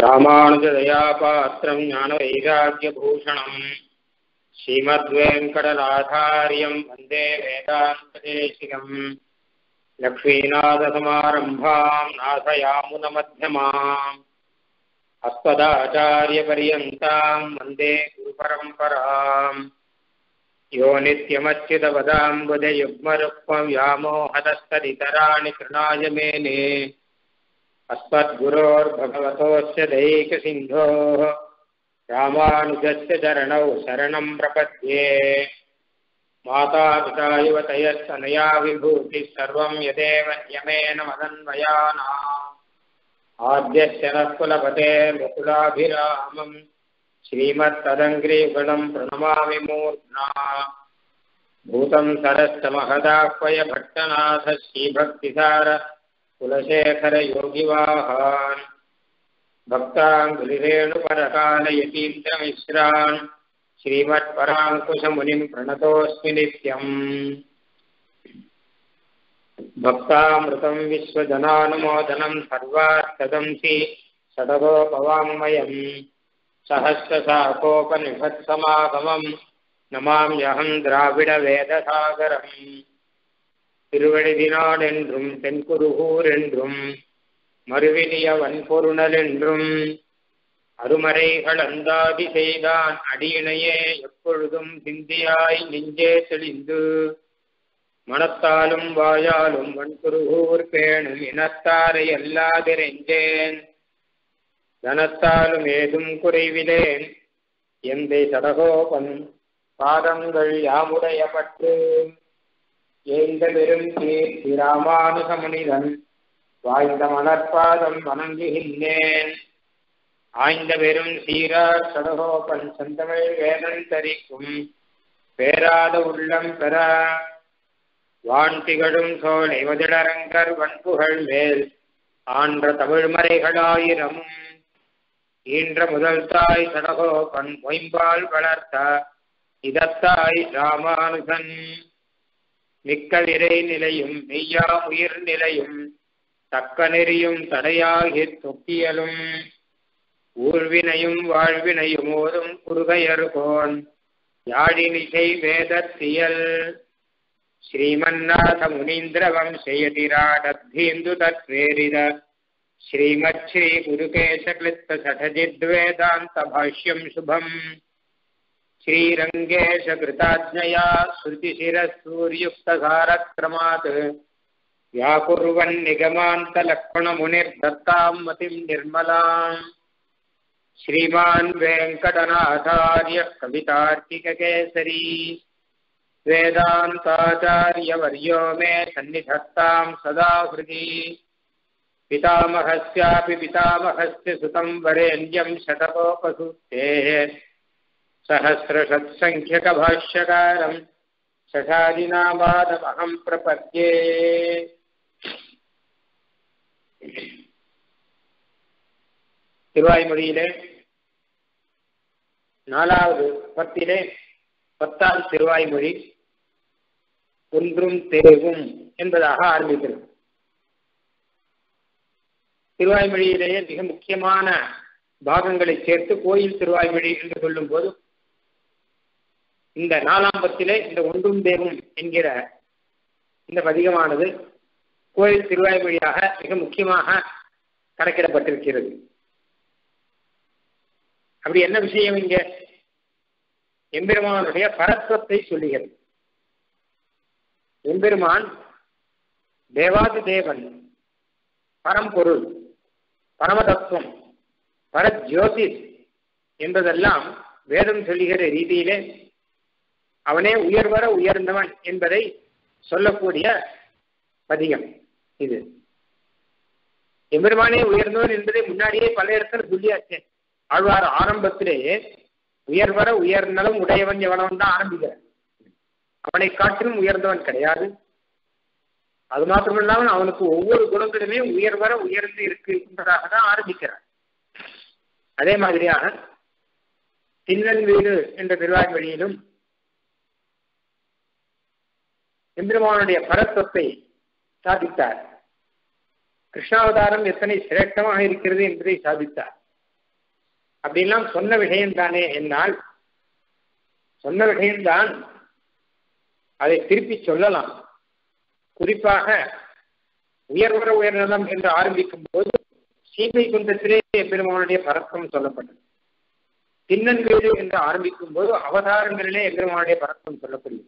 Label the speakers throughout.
Speaker 1: ராமானுஜதயாபாத்திரம் ஞானவைராக்கியபூஷணம் ஸ்ரீமத்வேங்கடநாதாரியம் வந்தே வேதாந்ததேசிகம் லக்ஷ்மீநாதசமாரம்பாம் நாசயாமுனமध्यமாம் अस्मदाचार्यपर्यन्ताम् वन्दे गुरुपरम्पराम् यो नित्यमच्युतपदाम्बुजयुग्मरुक्मव्यामोहदस्तदितराणि कृणाय मेने अस्मद्गुरोर्भगवतोऽस्य दैकसिन्धोः रामानुजस्य चरणौ शरणम् प्रपद्ये मातापिता युवतयस्तनया विभूतिः सर्वम् यदेव नियमेन मदन्वयानाम् आद्यस्य नः कुलपते मृकुलाभिरामम् श्रीमत्तदङ्ग्रीगणम् प्रणमामि मूर्ध्ना भूतम् सरश्च महदाह्वय भट्टनाथ श्रीभक्तिसार कुलशेखरयोगिवाहान् भक्ताङ्गुलिरेणुपरकालयतीन्द्रमिश्रान् श्रीमत्पराङ्कुशमुनिम् प्रणतोऽस्मि नित्यम् भक्तामृतम् विश्वजनानुमोदनम् सर्वार्थदंसि षडगोपवाङ्मयम् सहस्रशाकोपनिषत्समागमम् நமாம்யகம் திராவிட வேதசாகரம் திருவழிதினாள் என்றும் தென்குருகூர் என்றும் மறுவிலிய வன்பொருணல் என்றும் அருமறைகள் அந்தாதி செய்தான் அடியினையே எப்பொழுதும் சிந்தியாய் நெஞ்சே தெளிந்து மனத்தாலும் வாயாலும் வன்குருகூர் பேணும் இனத்தாரை அல்லாதிரைஞ்சேன் தனத்தாலும் ஏதும் குறைவிலேன் எந்தை சடகோபன் பாதங்கள் யாமுடைய பற்று ஏந்த பெரும் கீர்த்தி ராமானுசமுனிதன் வாய்ந்த மலர்பாதம் வணங்குகின்றேன் ஆய்ந்த பெரும் சீரார் சடகோபன் செந்தமிழ் வேதன் தரிக்கும் பேராத உள்ளம் பெற வான் திகழும் சோலை மதிலரங்கர் வன்புகழ் மேல் ஆன்ற தமிழ்மறைகளாயிரமும் ஈன்ற முதல் தாய் சடகோபன் மொயம்பால் வளர்த்த இதத்தாய் ராமானுசன் மிக்க நிறை நிலையும் மெய்யா உயிர் நிலையும் தக்க நெறியும் தடையாகி தொக்கியலும் ஊழ்வினையும் வாழ்வினையும் ஓதும் குறுகையர்கோன் யாழினிசை வேதத்தியல் श्रीमन्नाथ मुनीन्द्र वंशयतिराडद्धीन्दु तत्प्रेरित श्रीमच्छ्री गुरुकेशक्लिप्तसठजिद्वेदान्तभाष्यम् शुभम् श्रीरङ्गेशकृताज्ञया श्रुतिशिरसूर्युक्तसारक्रमात् व्याकुर्वन्निगमान्तलक्ष्मणमुनिर्दत्ताम् मतिम् निर्मलाम् श्रीमान् वेङ्कटनाथार्यः कवितार्किककेसरी वेदान्ताचार्यवर्यो मे सन्निधत्ताम् सदा हृदि पितामहस्यापि पितामहस्य सुतम् वरेण्यम् शतकोपसूक्तेः सहस्रषत्सङ्ख्यकभाष्यकारम् शशादिनामादमहम् प्रपद्ये திருவாய்மொழியிலே நாலாவது பத்திலே பத்தாம் திருவாய்மொழி ஒன்றும் தேவும் என்பதாக ஆரம்பிக்கிறது திருவாய்மொழியிலேயே மிக முக்கியமான பாகங்களை சேர்த்து கோயில் திருவாய்மொழி என்று சொல்லும் போது இந்த நாலாம் பத்திலே இந்த ஒன்றும் தேவும் என்கிற இந்த பதிகமானது கோயில் திருவாய்மொழியாக மிக முக்கியமாக கணக்கிடப்பட்டிருக்கிறது அப்படி என்ன விஷயம் இங்க எம்பெருமானுடைய பரத்வத்தை சொல்லுகிறது எம்பெருமான் தேவாதி தேவன் பரம்பொருள் பரமதத்துவம் பரஜோதிஷ் என்பதெல்லாம் வேதம் சொல்லுகிற ரீதியிலே அவனே உயர்வர உயர்ந்தவன் என்பதை சொல்லக்கூடிய பதிகம் இது எம்பெருமானே உயர்ந்தவன் என்பதை முன்னாடியே பல இடத்துல சொல்லியாச்சு ஆழ்வார் ஆரம்பத்திலேயே உயர்வர உயர்நலம் உடையவன் எவனவன் தான் ஆரம்பிக்கிறான் அவனை காட்டிலும் உயர்ந்தவன் கிடையாது அது மாத்திரமில்லாமல் அவனுக்கு ஒவ்வொரு குணங்களுமே உயர்வர உயர்ந்து இருக்கு என்பதாக தான் ஆரம்பிக்கிறார் அதே மாதிரியாக தின்னன் வீடு என்ற திருவாய்மொழியிலும் எம்பெருமானுடைய பரத்வத்தை சாதித்தார் கிருஷ்ணாவதாரம் எத்தனை சிரேஷ்டமாக இருக்கிறது என்பதை சாதித்தார் அப்படின்லாம் சொன்ன விஷயம் தானே என்னால் சொன்ன விஷயம்தான் அதை திருப்பி சொல்லலாம் குறிப்பாக உயர்வர உயர்நலம் என்று ஆரம்பிக்கும் போது சீமை குந்தத்திலே எம்பெருமானுடைய பரத்தம் சொல்லப்பட்டது தின்னன் வீடு என்று ஆரம்பிக்கும் போது அவதாரங்களிலே எம்பெருமானுடைய பரத்தம் சொல்லப்படுகிறது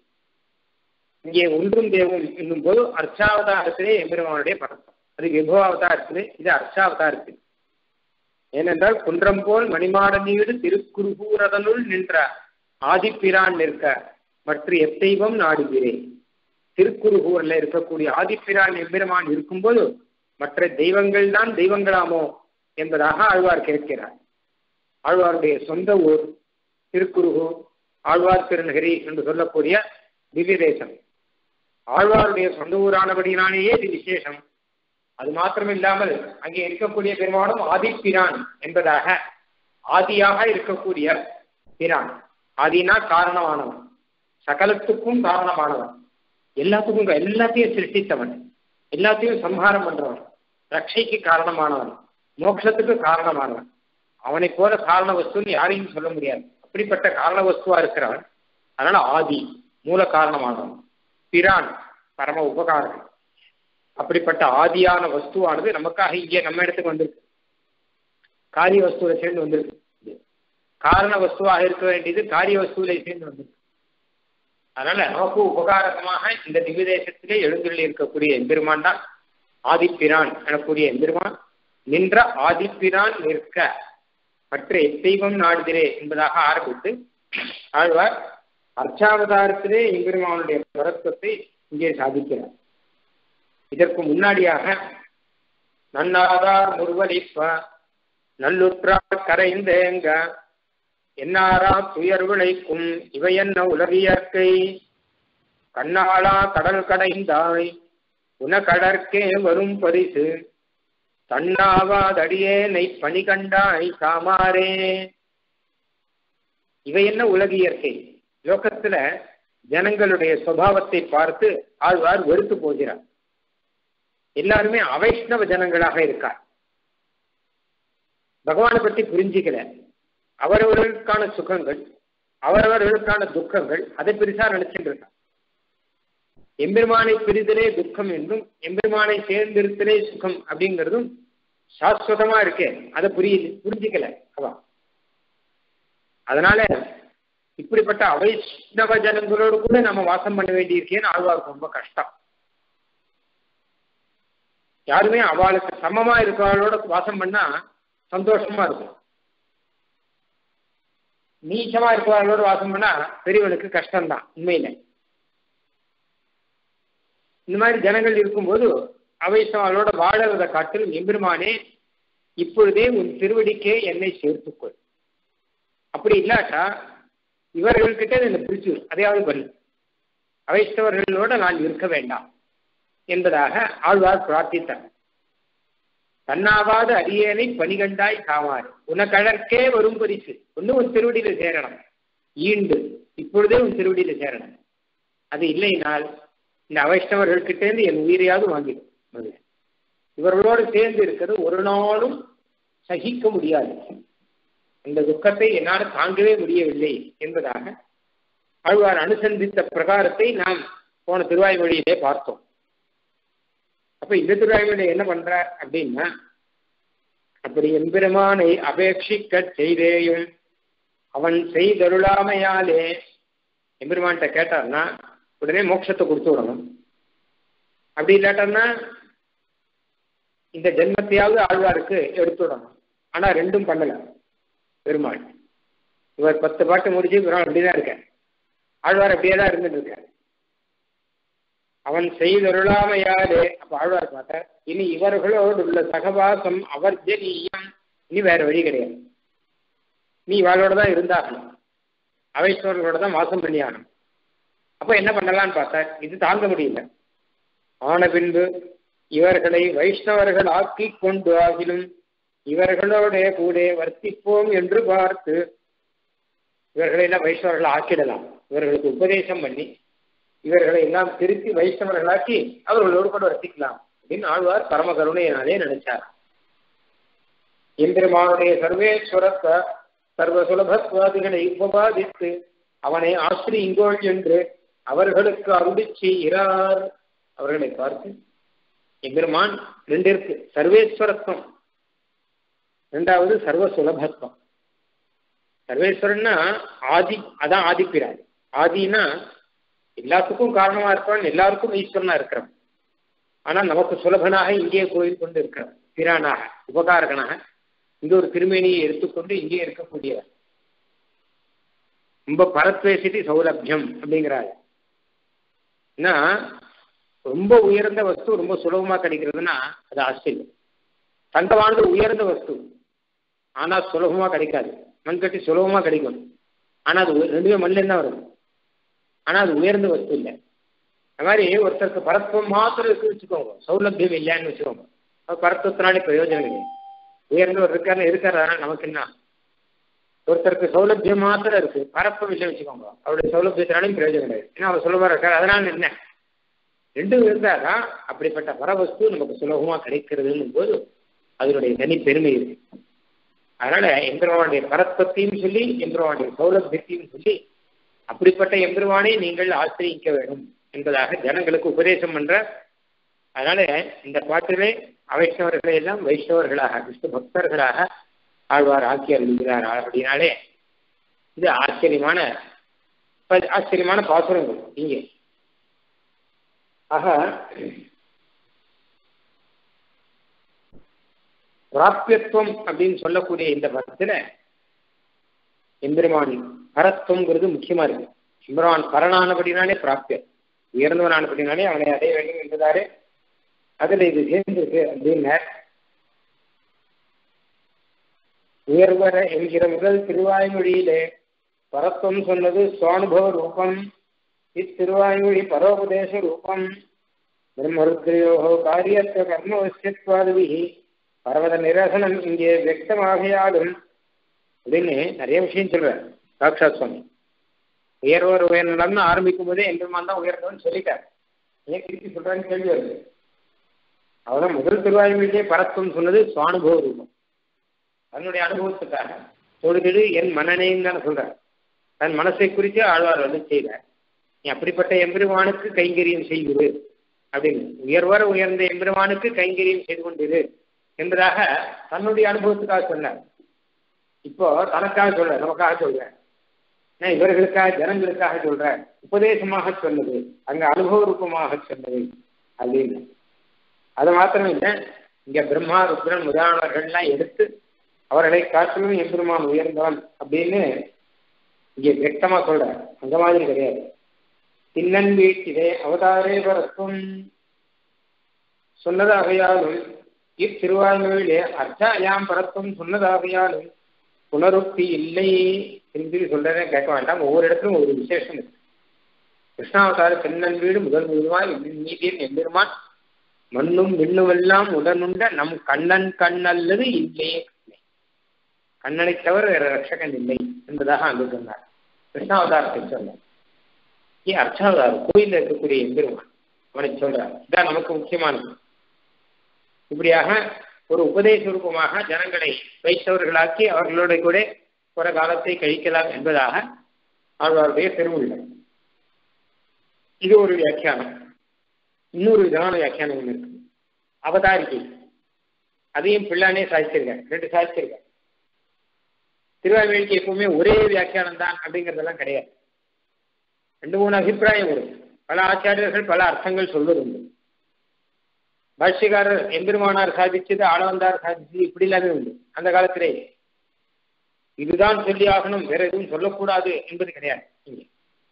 Speaker 1: இங்கே ஒன்றும் தேவம் என்னும் போது அர்ச்சாவதாரத்திலே எம்பெருமானுடைய பரத்தம் அது விபவாவதாரத்திலே இது அர்ச்சாவதாரத்தில் ஏனென்றால் குன்றம் போல் மணிமாடனீடு திருக்குறுகூரதனுள் நின்ற ஆதிப்பிரான் நிற்க மற்ற எத்தெய்வம் நாடுகிறேன் திருக்குறுகூர்ல இருக்கக்கூடிய ஆதிப்பிரான் எம்பெருமான் இருக்கும்போது மற்ற தெய்வங்கள் தான் தெய்வங்களாமோ என்பதாக ஆழ்வார் கேட்கிறார் ஆழ்வாருடைய சொந்த ஊர் திருக்குறுகூர் ஆழ்வார் திருநகரி என்று சொல்லக்கூடிய திவ்ய தேசம் ஆழ்வாருடைய சொந்த ஊரானபடியினாலேயே இது விசேஷம் அது மாத்திரம் இல்லாமல் அங்கே இருக்கக்கூடிய பெருமானும் ஆதிப்பிரான் என்பதாக ஆதியாக இருக்கக்கூடிய பிரான் ஆதினா காரணமானவன் சகலத்துக்கும் காரணமானவன் எல்லாத்துக்கும் எல்லாத்தையும் சிருஷ்டித்தவன் எல்லாத்தையும் சம்ஹாரம் பண்றவன் ரட்சைக்கு காரணமானவன் மோட்சத்துக்கு காரணமானவன் அவனை போல காரண வஸ்துன்னு யாரையும் சொல்ல முடியாது அப்படிப்பட்ட காரண வஸ்துவா இருக்கிறவன் அதனால ஆதி மூல காரணமானவன் பிரான் பரம உபகாரம் அப்படிப்பட்ட ஆதியான வஸ்துவானது நமக்காக இங்கே நம்ம இடத்துக்கு வந்திருக்கு காரிய வஸ்துவில சேர்ந்து வந்திருக்கு காரண வஸ்துவாக இருக்க வேண்டியது காரிய வஸ்துவில சேர்ந்து வந்திருக்கு அதனால நமக்கு உபகாரகமாக இந்த திவ்ய தேசத்திலே எழுந்துள்ளி இருக்கக்கூடிய எம்பெருமான் தான் ஆதிப்பிரான் எனக்கூடிய எம்பெருமான் நின்ற ஆதிப்பிரான் நிற்க மற்ற எத்தெய்வம் நாடுகிறே என்பதாக ஆரம்பித்து ஆழ்வார் அர்ச்சாவதாரத்திலே எம்பெருமானுடைய பரத்துவத்தை இங்கே சாதிக்கிறார் இதற்கு முன்னாடியாக நன்னாதார் முருவலிப்ப நல்லுற்றார் கரைந்தேங்க என்னாரா துயர் விளைக்கும் இவை என்ன உலகியற்கை கண்ணாளா கடல் கடைந்தாய் உனகடற்கே வரும் பரிசு தன்னாவாதடியேனை பணி கண்டாய் காமாரே இவை என்ன உலகியற்கை லோகத்துல ஜனங்களுடைய சுவாவத்தை பார்த்து ஆழ்வார் வெறுத்து போகிறார் எல்லாருமே அவைஷ்ணவ ஜனங்களாக இருக்கார் பகவானை பற்றி புரிஞ்சுக்கல அவரவர்களுக்கான சுகங்கள் அவரவர்களுக்கான துக்கங்கள் அதை பெருசா நினைச்சுட்டு இருக்கார் எம்பெருமானை பிரிதலே துக்கம் என்றும் எம்பெருமானை சேர்ந்திருத்தலே சுகம் அப்படிங்கிறதும் சாஸ்வதமா இருக்கே அதை புரியுது புரிஞ்சுக்கல அவ அதனால இப்படிப்பட்ட அவைஷ்ணவ ஜனங்களோடு கூட நம்ம வாசம் பண்ண வேண்டியிருக்கேன்னு ஆழ்வாருக்கு ரொம்ப கஷ்டம் யாருமே அவளுக்கு சமமா இருக்கிறவளோட வாசம் பண்ணா சந்தோஷமா இருக்கும் நீச்சமா இருக்கிறவளோட வாசம் பண்ணா பெரியவனுக்கு கஷ்டம்தான் உண்மையில இந்த மாதிரி ஜனங்கள் இருக்கும்போது அவைசவாளோட வாழறத காட்டிலும் எம்பெருமானே இப்பொழுதே உன் திருவடிக்கே என்னை சேர்த்துக்கொள் அப்படி இல்லாட்டா இவர்கள்கிட்ட என்னை பிரிச்சு அதையாவது பண்ணு அவைஸ்தவர்களோட நான் இருக்க வேண்டாம் என்பதாக ஆழ்வார் பிரார்த்தித்தார் தன்னாவாத அரியணை பணிகண்டாய் காமாறு உனக்கழற்கே வரும் பரிசு ஒன்று உன் திருவடியில சேரணும் ஈண்டு இப்பொழுதே உன் திருவடியில சேரணும் அது இல்லைனால் இந்த அவைஷ்ணவர்கள்கிட்டேருந்து என் உயிரையாவது வாங்கிடும் இவர்களோடு சேர்ந்து இருக்கிறது ஒரு நாளும் சகிக்க முடியாது இந்த துக்கத்தை என்னால் தாங்கவே முடியவில்லை என்பதாக ஆழ்வார் அனுசந்தித்த பிரகாரத்தை நாம் போன திருவாய்மொழியிலே பார்த்தோம் அப்ப இந்த திருவாய்மொழி என்ன பண்ற அப்படின்னா அப்படி எம்பெருமானை அபேட்சிக்க செய்தேயும் அவன் செய்தருளாமையாலே எம்பெருமான்கிட்ட கேட்டார்னா உடனே மோட்சத்தை கொடுத்து விடணும் அப்படி இல்லாட்டன்னா இந்த ஜென்மத்தையாவது ஆழ்வாருக்கு எடுத்து விடணும் ஆனா ரெண்டும் பண்ணல பெருமாள் இவர் பத்து பாட்டு முடிச்சு பெருமாள் அப்படிதான் இருக்க ஆழ்வார் அப்படியே தான் இருந்துட்டு இருக்க அவன் செய்தருளாமையாலே அப்ப ஆழ்வார் பார்த்தார் இனி இவர்களோடு உள்ள சகவாசம் அவர் ஜெனியம் இனி வேற வழி கிடையாது நீ இவளோட தான் இருந்தாகணும் அவைஸ்வர்களோட தான் வாசம் பண்ணியாகணும் அப்ப என்ன பண்ணலாம்னு பார்த்தார் இது தாங்க முடியல ஆன பின்பு இவர்களை வைஷ்ணவர்கள் ஆக்கி கொண்டு ஆகிலும் இவர்களோட கூட வர்த்திப்போம் என்று பார்த்து இவர்களை எல்லாம் வைஷ்ணவர்கள் ஆக்கிடலாம் இவர்களுக்கு உபதேசம் பண்ணி இவர்களை எல்லாம் திருத்தி வைஷ்ணவர்களாக்கி அவர்களோடு கூட வர்த்திக்கலாம் அப்படின்னு ஆழ்வார் பரம கருணையினாலே நினைச்சார் எம்பெருமானுடைய சர்வேஸ்வரத்தை சர்வ சுலபத்வாதிகளை உபபாதித்து அவனை ஆசிரியுங்கோள் என்று அவர்களுக்கு அருளி செய்கிறார் அவர்களை பார்த்து எம்பெருமான் ரெண்டு இருக்கு சர்வேஸ்வரத்துவம் ரெண்டாவது சர்வ சுலபத்துவம் சர்வேஸ்வரன்னா ஆதி அதான் ஆதிப்பிராய் ஆதினா எல்லாத்துக்கும் காரணமா இருப்பான் எல்லாருக்கும் ஈஸ்வரனா இருக்கிறான் ஆனா நமக்கு சுலபனாக இங்கே கோயில் கொண்டு இருக்கிறான் பிரானாக உபகாரகனாக இங்க ஒரு திருமேனியை எடுத்துக்கொண்டு இங்கே இருக்கக்கூடியவர் ரொம்ப பரத்வேசிட்டி சௌலபியம் அப்படிங்கிறாரு ஏன்னா ரொம்ப உயர்ந்த வஸ்து ரொம்ப சுலபமா கிடைக்கிறதுனா அது ஆச்சரியம் தங்கமானது உயர்ந்த வஸ்து ஆனா சுலபமா கிடைக்காது மண் கட்டி சுலபமா கிடைக்கும் ஆனா அது ரெண்டுமே மண்ணில் தான் வரும் ஆனா அது உயர்ந்த வஸ்து இல்லை அது மாதிரி ஒருத்தருக்கு பரத்துவம் மாத்திரம் இருக்கு வச்சுக்கோங்க சௌலபியம் இல்லைன்னு வச்சுக்கோங்க அது பரத்துவத்தினாலே பிரயோஜனம் இல்லை உயர்ந்தவர் இருக்காரு இருக்காரு அதனால நமக்கு என்ன ஒருத்தருக்கு சௌலபியம் மாத்திரம் இருக்கு பரப்பம் இல்லை வச்சுக்கோங்க அவருடைய சௌலபியத்தினாலும் பிரயோஜனம் கிடையாது ஏன்னா அவர் சுலபமா இருக்காரு அதனால என்ன ரெண்டும் இருந்தாதான் அப்படிப்பட்ட பரவஸ்து நமக்கு சுலபமா கிடைக்கிறதுன்னு போது அதனுடைய தனி பெருமை இருக்கு அதனால எம்பெருமானுடைய பரத்வத்தையும் சொல்லி எம்பெருமானுடைய சௌலபியத்தையும் சொல்லி அப்படிப்பட்ட எம்பெருமானை நீங்கள் ஆசிரியிக்க வேண்டும் என்பதாக ஜனங்களுக்கு உபதேசம் பண்ற அதனால இந்த பாட்டிலே அவைஷ்ணவர்களை எல்லாம் வைஷ்ணவர்களாக விஷ்ணு பக்தர்களாக ஆழ்வார் ஆக்கி அருள்கிறார் அப்படின்னாலே இது ஆச்சரியமான ஆச்சரியமான பாசுரங்கள் இங்கே ஆக பிராபியத்துவம் அப்படின்னு சொல்லக்கூடிய இந்த பதத்துல எம்பெருமான் பரத்துவங்கிறது முக்கியமா இருக்கு எம்பெருமான் பரனானபடினாலே பிராப்தியம் உயர்ந்தவனானபடினாலே அவனை அடைய வேண்டும் என்பதாரு அதுல இது சேர்ந்திருக்கு அப்படின்னு உயர்வர என்கிற முதல் திருவாய்மொழியிலே பரத்துவம் சொன்னது சுவானுபவ ரூபம் இத்திருவாய்மொழி பரோபதேச ரூபம் பிரம்மருத்ரையோகோ காரியத்த கர்மவசியத்வாதிகி பர்வத நிரசனம் இங்கே வியக்தமாகையாலும் அப்படின்னு நிறைய விஷயம் சொல்றார் சாக்ஷாத் சுவாமி உயர்வர் உயர்ந்தம்னு ஆரம்பிக்கும் போதே எம்பெருமான் தான் உயர்ந்தவன் சொல்லிட்டார் ஏன் திருப்பி சொல்றான்னு கேள்வி வருது அவதான் முதல் திருவாய்மொழியிலே பரத்துவம் சொன்னது சுவானுபவ ரூபம் தன்னுடைய அனுபவத்துக்காக தொழுகிடு என் மனநேன்னு தானே சொல்றார் தன் மனசை குறித்து ஆழ்வார் வந்து செய்தார் நீ அப்படிப்பட்ட எம்பெருமானுக்கு கைங்கரியம் செய்கிறது அப்படின்னு உயர்வர உயர்ந்த எம்பெருமானுக்கு கைங்கரியம் செய்து கொண்டிரு என்பதாக தன்னுடைய அனுபவத்துக்காக சொன்னார் இப்போ தனக்காக சொல்ற நமக்காக சொல்றேன் நான் இவர்களுக்காக ஜனங்களுக்காக சொல்றேன் உபதேசமாக சொன்னது அங்க அனுபவ ரூபமாக சொன்னது அப்படின்னு அது மாத்திரம் இல்லை இங்க பிரம்மா ருத்ரன் முதலானவர்கள்லாம் எடுத்து அவர்களை காட்டிலும் எம்பெருமான் உயர்ந்தவன் அப்படின்னு இங்க வெட்டமா சொல்ற அந்த மாதிரி கிடையாது தின்னன் வீட்டிலே அவதாரே பரத்தும் சொன்னதாகையாலும் இத்திருவாய்மொழியிலே அர்த்தாயாம் பரத்தும் சொன்னதாகையாலும் புனருக்தி இல்லை திரும்பி சொல்றேன் கேட்க வேண்டாம் ஒவ்வொரு இடத்துலும் ஒரு விசேஷம் இருக்கு கிருஷ்ணாவதார தென்னன் வீடு முதல் முழுவாய் நீதியின் எம்பெருமான் மண்ணும் விண்ணுமெல்லாம் உடனுண்ட நம் கண்ணன் கண்ணல்லது இல்லையே கண்ணனை தவிர வேற ரட்சகன் இல்லை என்பதாக அங்கு சொன்னார் கிருஷ்ணாவதாரத்தை சொன்னார் ஏன் அர்ச்சாவதாரம் கோயிலில் இருக்கக்கூடிய எம்பெருமான் அவனை சொல்றார் இதான் நமக்கு முக்கியமானது இப்படியாக ஒரு உபதேச ரூபமாக ஜனங்களை வைத்தவர்களாக்கி அவர்களோட கூட ஒரு காலத்தை கழிக்கலாம் என்பதாக அவர்களுடைய பெருவுள்ளம் இது ஒரு வியாக்கியானம் இன்னொரு விதமான வியாக்கியானம் ஒன்று இருக்கு அவதாரிகை அதையும் பிள்ளானே சாதிச்சிருக்கார் ரெண்டு சாதிச்சிருக்கார் திருவாய்மொழிக்கு எப்பவுமே ஒரே வியாக்கியானம் தான் அப்படிங்கிறதெல்லாம் கிடையாது ரெண்டு மூணு அபிப்பிராயம் வரும் பல ஆச்சாரியர்கள் பல அர்த்தங்கள் சொல்வதுண்டு பாஷ்யக்காரர் எம்பெருமானார் சாதிச்சது ஆளவந்தார் சாதிச்சது இப்படி எல்லாமே உண்டு அந்த காலத்திலே இதுதான் சொல்லி ஆகணும் வேற எதுவும் சொல்லக்கூடாது என்பது கிடையாது இங்கே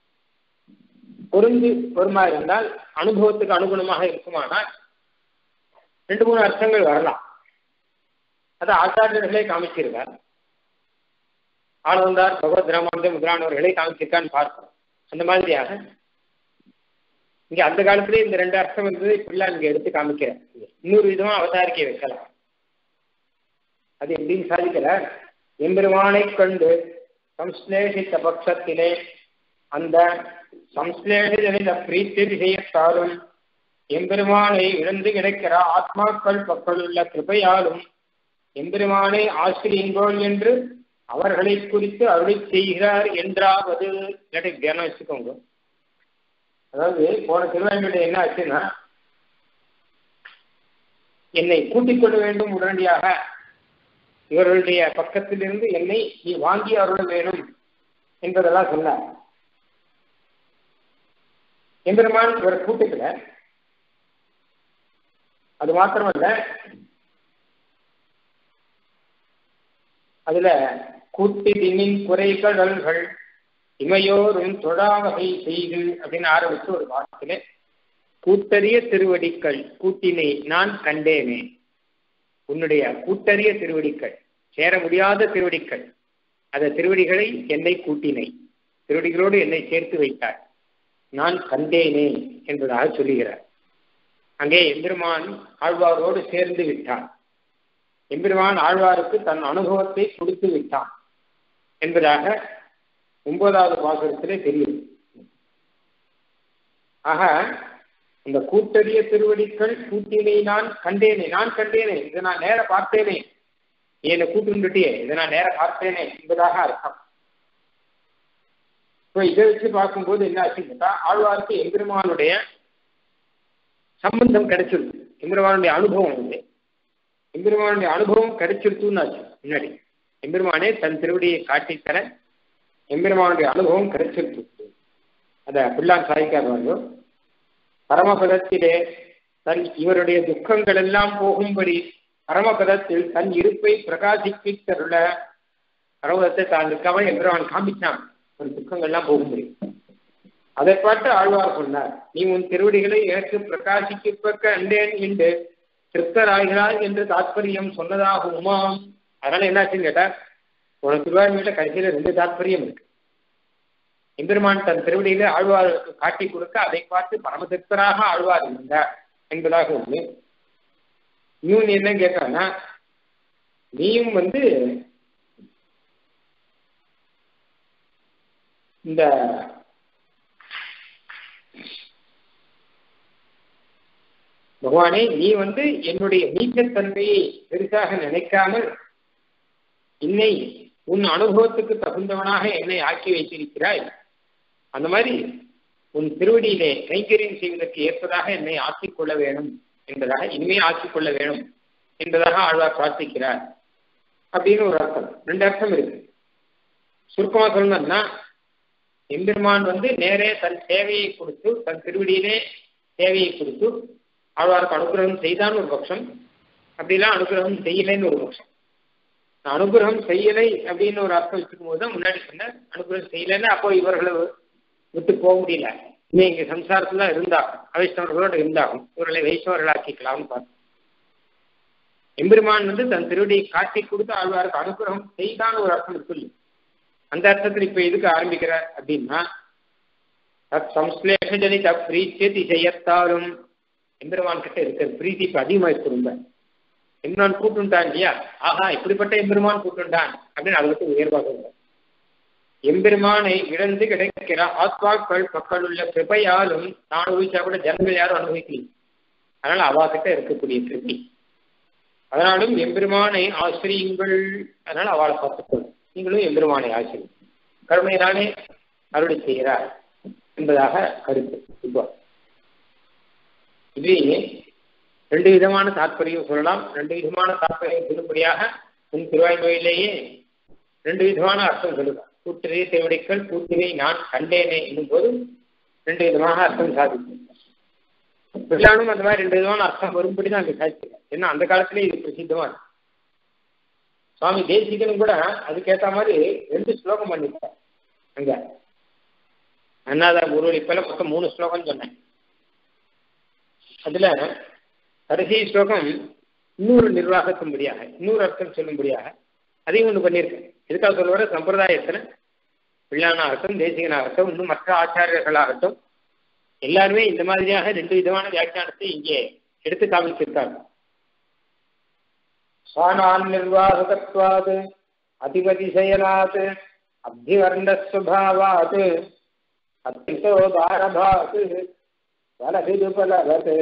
Speaker 1: பொருந்து வருமா இருந்தால் அனுபவத்துக்கு அனுகுணமாக இருக்குமானால் ரெண்டு மூணு அர்த்தங்கள் வரலாம் அது ஆச்சாரியர்களே காமிச்சிருக்கார் ஆளவந்தார் பகவத் ராமானந்த முதலானவர்களை காமிச்சிருக்கான்னு பார்க்கிறோம் அந்த மாதிரியாக இங்க அந்த காலத்திலே இந்த ரெண்டு அர்த்தம் இருந்தது இப்படிலாம் இங்க எடுத்து காமிக்கிறேன் இன்னொரு விதமா அவதாரிக்கை வைக்கலாம் அது எப்படின்னு சாதிக்கிறார் எம்பெருமானை கண்டு சம்ஸ்லேஷித்த பட்சத்திலே அந்த சம்ஸ்லேஷித பிரீத்தி விஷயத்தாலும் எம்பெருமானை இழந்து கிடக்கிற ஆத்மாக்கள் பக்கலுள்ள கிருபையாலும் எம்பெருமானை ஆசிரியுங்கோள் என்று அவர்களை குறித்து அருளை செய்கிறார் என்றாவது இல்லாட்டி தியானம் வச்சுக்கோங்க அதாவது போன திருவாய்மொழியில் என்ன ஆச்சுன்னா என்னை கூட்டிக் கொள்ள வேண்டும் உடனடியாக இவர்களுடைய பக்கத்திலிருந்து என்னை நீ வாங்கி அருள வேணும் என்பதெல்லாம் சொன்னார் எம்பெருமான் இவர் கூட்டத்துல அது மாத்திரமல்ல அதுல கூட்டினின் குறைகடல்கள் இமையோரும் தொழாவகை செய்து அப்படின்னு ஆரம்பிச்சு ஒரு வாரத்திலே கூட்டறிய திருவடிக்கள் கூட்டினை நான் கண்டேனே உன்னுடைய கூட்டறிய திருவடிக்கள் சேர முடியாத திருவடிக்கள் அந்த திருவடிகளை என்னை கூட்டினை திருவடிகளோடு என்னை சேர்த்து வைத்தார் நான் கண்டேனே என்பதாக சொல்லுகிறார் அங்கே எம்பெருமான் ஆழ்வாரோடு சேர்ந்து விட்டான் எம்பெருமான் ஆழ்வாருக்கு தன் அனுபவத்தை கொடுத்து விட்டான் என்பதாக ஒன்பதாவது பாசுரத்திலே தெரியும் ஆக இந்த கூட்டறிய திருவடிக்கள் கூட்டினை நான் கண்டேனே நான் கண்டேனே இதை நான் நேர பார்த்தேனே என்னை கூட்டுண்டியே இதை நான் நேர பார்த்தேனே என்பதாக அர்த்தம் இப்போ இதை வச்சு பார்க்கும்போது என்ன ஆச்சுன்னு கேட்டா ஆழ்வாருக்கு எம்பெருமானுடைய சம்பந்தம் கிடைச்சிருக்கு எம்பெருமானுடைய அனுபவம் வந்து எம்பெருமானுடைய அனுபவம் கிடைச்சிருத்துன்னு ஆச்சு முன்னாடி எம்பெருமானே தன் திருவடியை காட்டித்தர எம்பெருமானுடைய அனுபவம் கிடைச்சிருக்கு அத பிள்ளான் சாதிக்காதவர்கள் பரமபதத்திலே தன் இவருடைய துக்கங்கள் எல்லாம் போகும்படி பரமபதத்தில் தன் இருப்பை பிரகாசிப்பித்தருள பரமபதத்தை தான் இருக்கவன் எம்பெருமான் காமிச்சான் ஒரு துக்கங்கள்லாம் போகும்படி அதை பார்த்து ஆழ்வார் சொன்னார் நீ உன் திருவடிகளை எனக்கு பிரகாசிக்கப்பக்க அண்டேன் என்று திருப்தராகிறாய் என்று தாத்பரியம் சொன்னதாக உமாம் அதனால என்னாச்சுன்னு கேட்டா உனக்கு திருவாரூரில் கடைசியில ரெண்டு தாத்பரியம் இருக்கு எம்பெருமான் தன் திருவடியில ஆழ்வாருக்கு காட்டி கொடுக்க அதை பார்த்து பரமதிர்த்தராக ஆழ்வார் இருந்தார் என்பதாக ஒண்ணு இன்னொன்னு என்ன கேட்டான்னா நீயும் வந்து இந்த பகவானே நீ வந்து என்னுடைய நீச்சத்தன்மையை பெருசாக நினைக்காமல் என்னை உன் அனுபவத்துக்கு தகுந்தவனாக என்னை ஆக்கி வைத்திருக்கிறாய் அந்த மாதிரி உன் திருவடியிலே கைங்கரியம் செய்வதற்கு ஏற்பதாக என்னை ஆக்கிக் கொள்ள வேணும் என்பதாக இனிமே ஆக்கிக் கொள்ள வேணும் என்பதாக ஆழ்வார் பிரார்த்திக்கிறார் அப்படின்னு ஒரு அர்த்தம் ரெண்டு அர்த்தம் இருக்கு சுருக்கமா சொல்லணும்னா எம்பெருமான் வந்து நேரே தன் சேவையை கொடுத்து தன் திருவடியிலே சேவையை கொடுத்து ஆழ்வாருக்கு அனுகிரகம் செய்தான் ஒரு பட்சம் அப்படிலாம் அனுகிரகம் செய்யலைன்னு ஒரு பட்சம் அனுகிரகம் செய்யலை அப்படின்னு ஒரு அர்த்தம் வச்சுக்கும் போது தான் முன்னாடி சொன்ன அனுகிரகம் செய்யலைன்னா அப்போ இவர்களை விட்டு போக முடியல இன்னும் இங்க சம்சாரத்துல இருந்தாகும் அவைஷ்ணவர்களோடு இருந்தாகும் இவர்களை வைஷ்ணவர்கள் ஆக்கிக்கலாம்னு பார்த்தோம் எம்பெருமான் வந்து தன் திருவடியை காட்டி கொடுத்து ஆழ்வாருக்கு அனுகிரகம் செய்தான் ஒரு அர்த்தம் இருக்கு அந்த அர்த்தத்தில் இப்ப எதுக்கு ஆரம்பிக்கிறார் அப்படின்னா தத் சம்ஸ்லேஷ ஜனித பிரீத்தியதி செய்யத்தாலும் எம்பெருமான் கிட்ட இருக்கிற பிரீத்தி இப்ப அதிகமாயிருக்கு ரொம்ப எம்பெருமான் கூட்டுண்டான் இல்லையா ஆஹா இப்படிப்பட்ட எம்பெருமான் கூட்டுண்டான் அப்படின்னு அதை விட்டு உயர்வாக எம்பெருமானை இழந்து கிடைக்கிற ஆத்மாக்கள் மக்கள் உள்ள கிருபையாலும் நான் அனுபவிச்சா கூட ஜனங்கள் யாரும் அனுபவிக்கல அதனால அவா கிட்ட இருக்கக்கூடிய திருப்தி அதனாலும் எம்பெருமானை ஆசிரியுங்கள் அதனால அவளை பார்த்துக்கொள் நீங்களும் எம்பெருமானை ஆசிரியம் கருணையினாலே அருளை செய்கிறார் என்பதாக கருத்து இப்போ இது ரெண்டு விதமான தாற்பயம் சொல்லலாம் ரெண்டு விதமான தாற்பயம் சொல்லும்படியாக உன் திருவாய்மொழியிலேயே ரெண்டு விதமான அர்த்தம் சொல்லுவார் கூட்டினை தேவடிக்கள் கூட்டினை நான் கண்டேனே என்னும் போது ரெண்டு விதமாக அர்த்தம் சாதிக்கும் பிள்ளானும் அந்த மாதிரி ரெண்டு விதமான அர்த்தம் வரும்படி தான் அங்கே சாதிக்கிறார் ஏன்னா அந்த காலத்திலே இது பிரசித்தமா இருக்கு சுவாமி தேசிகனும் கூட அதுக்கேற்ற மாதிரி ரெண்டு ஸ்லோகம் பண்ணிருக்கார் அங்க அண்ணாதா முருவலிப்பில் மொத்தம் மூணு ஸ்லோகம் சொன்னேன் அதுல கடைசி ஸ்லோகம் இன்னொரு நிர்வாகத்தின்படியாக இன்னொரு அர்த்தம் சொல்லும்படியாக அதையும் ஒன்று பண்ணியிருக்கேன் எதுக்காக சொல்லுவார சம்பிரதாயத்தில் பிள்ளானாகட்டும் தேசிகனாகட்டும் இன்னும் மற்ற ஆச்சாரியர்களாகட்டும் எல்லாருமே இந்த மாதிரியாக ரெண்டு விதமான வியாக்கியானத்தை இங்கே எடுத்து காமிச்சிருக்காங்க சுவானான் நிர்வாகத்வாது அதிபதிசயனாத் அப்திவர்ணஸ்வபாவாத் அத்திசோதாரபாத் பலவிதுபலவத்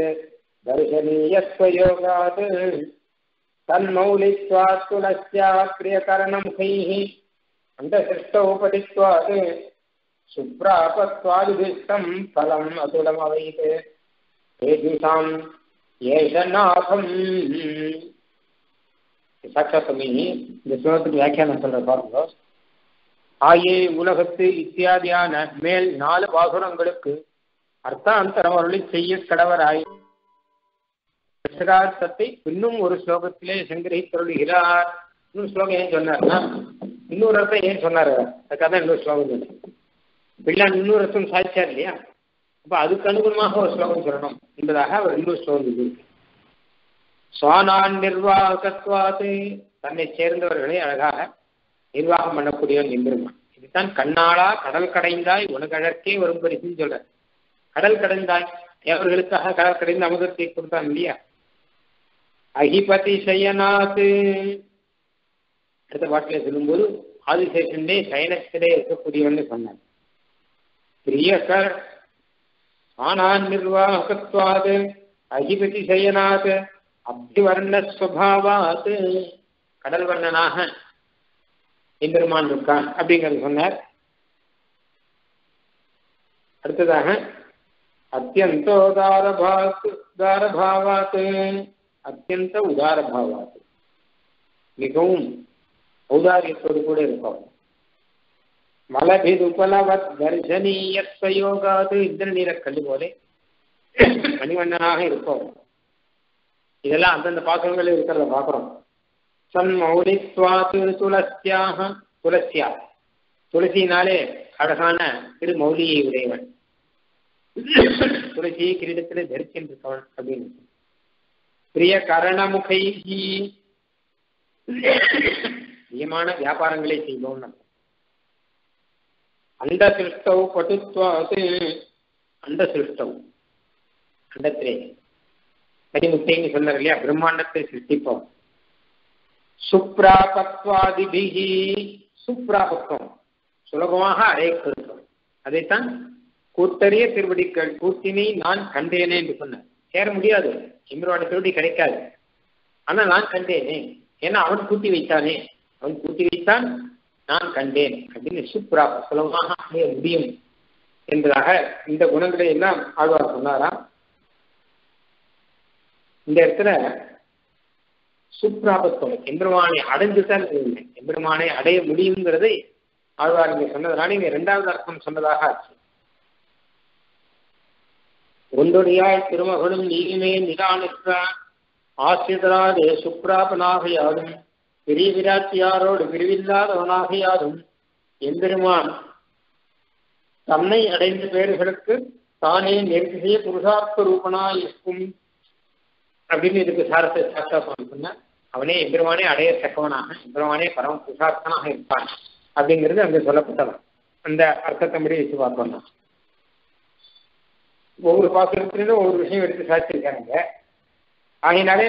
Speaker 1: தர்சனீயஸ்வயோகாத் तन्मौलित्वात् तुलस्या प्रियकरणमुखैः அந்த சிருஷ்டோ படித்வாது சுப்ராபத்வாதிபிஷ்டம் பலம் அதுடம் அவைது ஏதிசாம் ஏஷநாகம் சாட்சாத்தமி இந்த ஸ்லோகத்துக்கு வியாக்கியானம் சொல்ற பாருங்க ஆயே உலகத்து இத்தியாதியான மேல் நாலு பாசுரங்களுக்கு அர்த்தாந்தரம் அருளி செய்ய கடவராய் அக்ஷரார்த்தத்தை இன்னும் ஒரு ஸ்லோகத்திலே சங்கிரகித்தருளுகிறார் இன்னும் ஸ்லோகம் ஏன் சொன்னார்னா இன்னொரு அர்த்தம் ஏன் சொன்னார் அதுக்காக தான் இன்னொரு ஸ்லோகம் சொன்னார் பிள்ளான் இன்னொரு அர்த்தம் சாதிச்சார் இல்லையா அப்ப அதுக்கு அனுகுணமாக ஒரு ஸ்லோகம் சொல்லணும் என்பதாக அவர் இன்னொரு ஸ்லோகம் இருக்கு சுவானான் நிர்வாகத்வாது தன்னை சேர்ந்தவர்களை அழகாக நிர்வாகம் பண்ணக்கூடியவன் எம்பெருமான் இதுதான் கண்ணாளா கடல் கடைந்தாய் உனக்கு அழற்கே வரும் பரிசுன்னு சொல்ற கடல் கடைந்தாய் அவர்களுக்காக கடல் கடைந்து அமுதத்தை கொடுத்தான் இல்லையா அகிபதி சயனாத்து அடுத்த பாட்டில சொல்லும்போது ஆதிசேஷனே சயனத்திலே இருக்கக்கூடியவன் சொன்னார் பிரியகர் ஆனான் நிர்வாகத்வாது அகிபதி சயனாத் அபிவர்ண ஸ்வபாவாத் கடல் வர்ணனாக எம்பெருமான் இருக்கான் அப்படிங்கிறது சொன்னார் அடுத்ததாக அத்தியந்தோதாரபாத் உதாரபாவாத் அத்தியந்த உதாரபாவாத் மிகவும் ஔதாரியத்தோடு கூட இருப்பவன் மலபிதுபலவத் தர்சனீயத்வயோகாது இந்திர நீர கண்டு போலே மணிவண்ணனாக இருப்பவன் இதெல்லாம் அந்தந்த பாசங்கள் இருக்கிறத பார்க்குறோம் சன் மௌலித்வாத்து துளசியாக துளசியா துளசினாலே அழகான திரு மௌலியை உடையவன் துளசியை கிரீடத்தில் தரிக்கின்றிருக்கவன் அப்படின்னு பிரிய கரணமுகை பிரியமான வியாபாரங்களை செய்வோம் அண்ட சிருஷ்டவு பட்டுத்வாது அண்ட சிருஷ்டவு அண்டத்திலே கனிமுட்டைன்னு சொன்னார் இல்லையா பிரம்மாண்டத்தை சிருஷ்டிப்போம் சுப்ராபத்வாதிபிகி சுப்ராபத்வம் சுலபமாக அடையப்படுத்தோம் அதைத்தான் கூத்தறிய திருவடிக்கள் கூத்தினை நான் கண்டேனே என்று சொன்னார் சேர முடியாது எம்பருவான திருவடி கிடைக்காது ஆனா நான் கண்டேனே ஏன்னா அவன் கூட்டி வைத்தானே அவன் கூட்டி வைத்தான் நான் கண்டேன் அப்படின்னு சுப்ரா சுலபமாக அடைய முடியும் என்பதாக இந்த குணங்களை எல்லாம் ஆழ்வார் சொன்னாராம் இந்த இடத்துல சுப்ராபத்துவம் எம்பெருமானை அடைஞ்சுதான் இல்லை எம்பெருமானை அடைய முடியுங்கிறதை ஆழ்வார் இங்க சொன்னதுனால இங்க இரண்டாவது அர்த்தம் சொன்னதாக ஆச்சு ஒன்றொடியாய் திருமகளும் நீயுமே நிதானிற்ற ஆசிரியராது சுப்ராபனாகையாலும் பெரிய விராட்டியாரோடு பிரிவில்லாதவனாகையாலும் எம்பெருமான் தன்னை அடைந்த பேர்களுக்கு தானே நெருங்கிய புருஷார்த்த ரூபனாய் இருக்கும் அப்படின்னு இதுக்கு சாரத்தை சாஸ்தா சொன்ன அவனே எம்பெருமானே அடைய தக்கவனாக எம்பெருமானே பரம புருஷார்த்தனாக இருப்பான் அப்படிங்கிறது அங்க சொல்லப்பட்டவன் அந்த அர்த்தத்தம்படி வச்சு பார்த்தோம்னா ஒவ்வொரு பாசுரத்திலும் ஒவ்வொரு விஷயம் எடுத்து சாதிச்சிருக்காங்க ஆகினாலே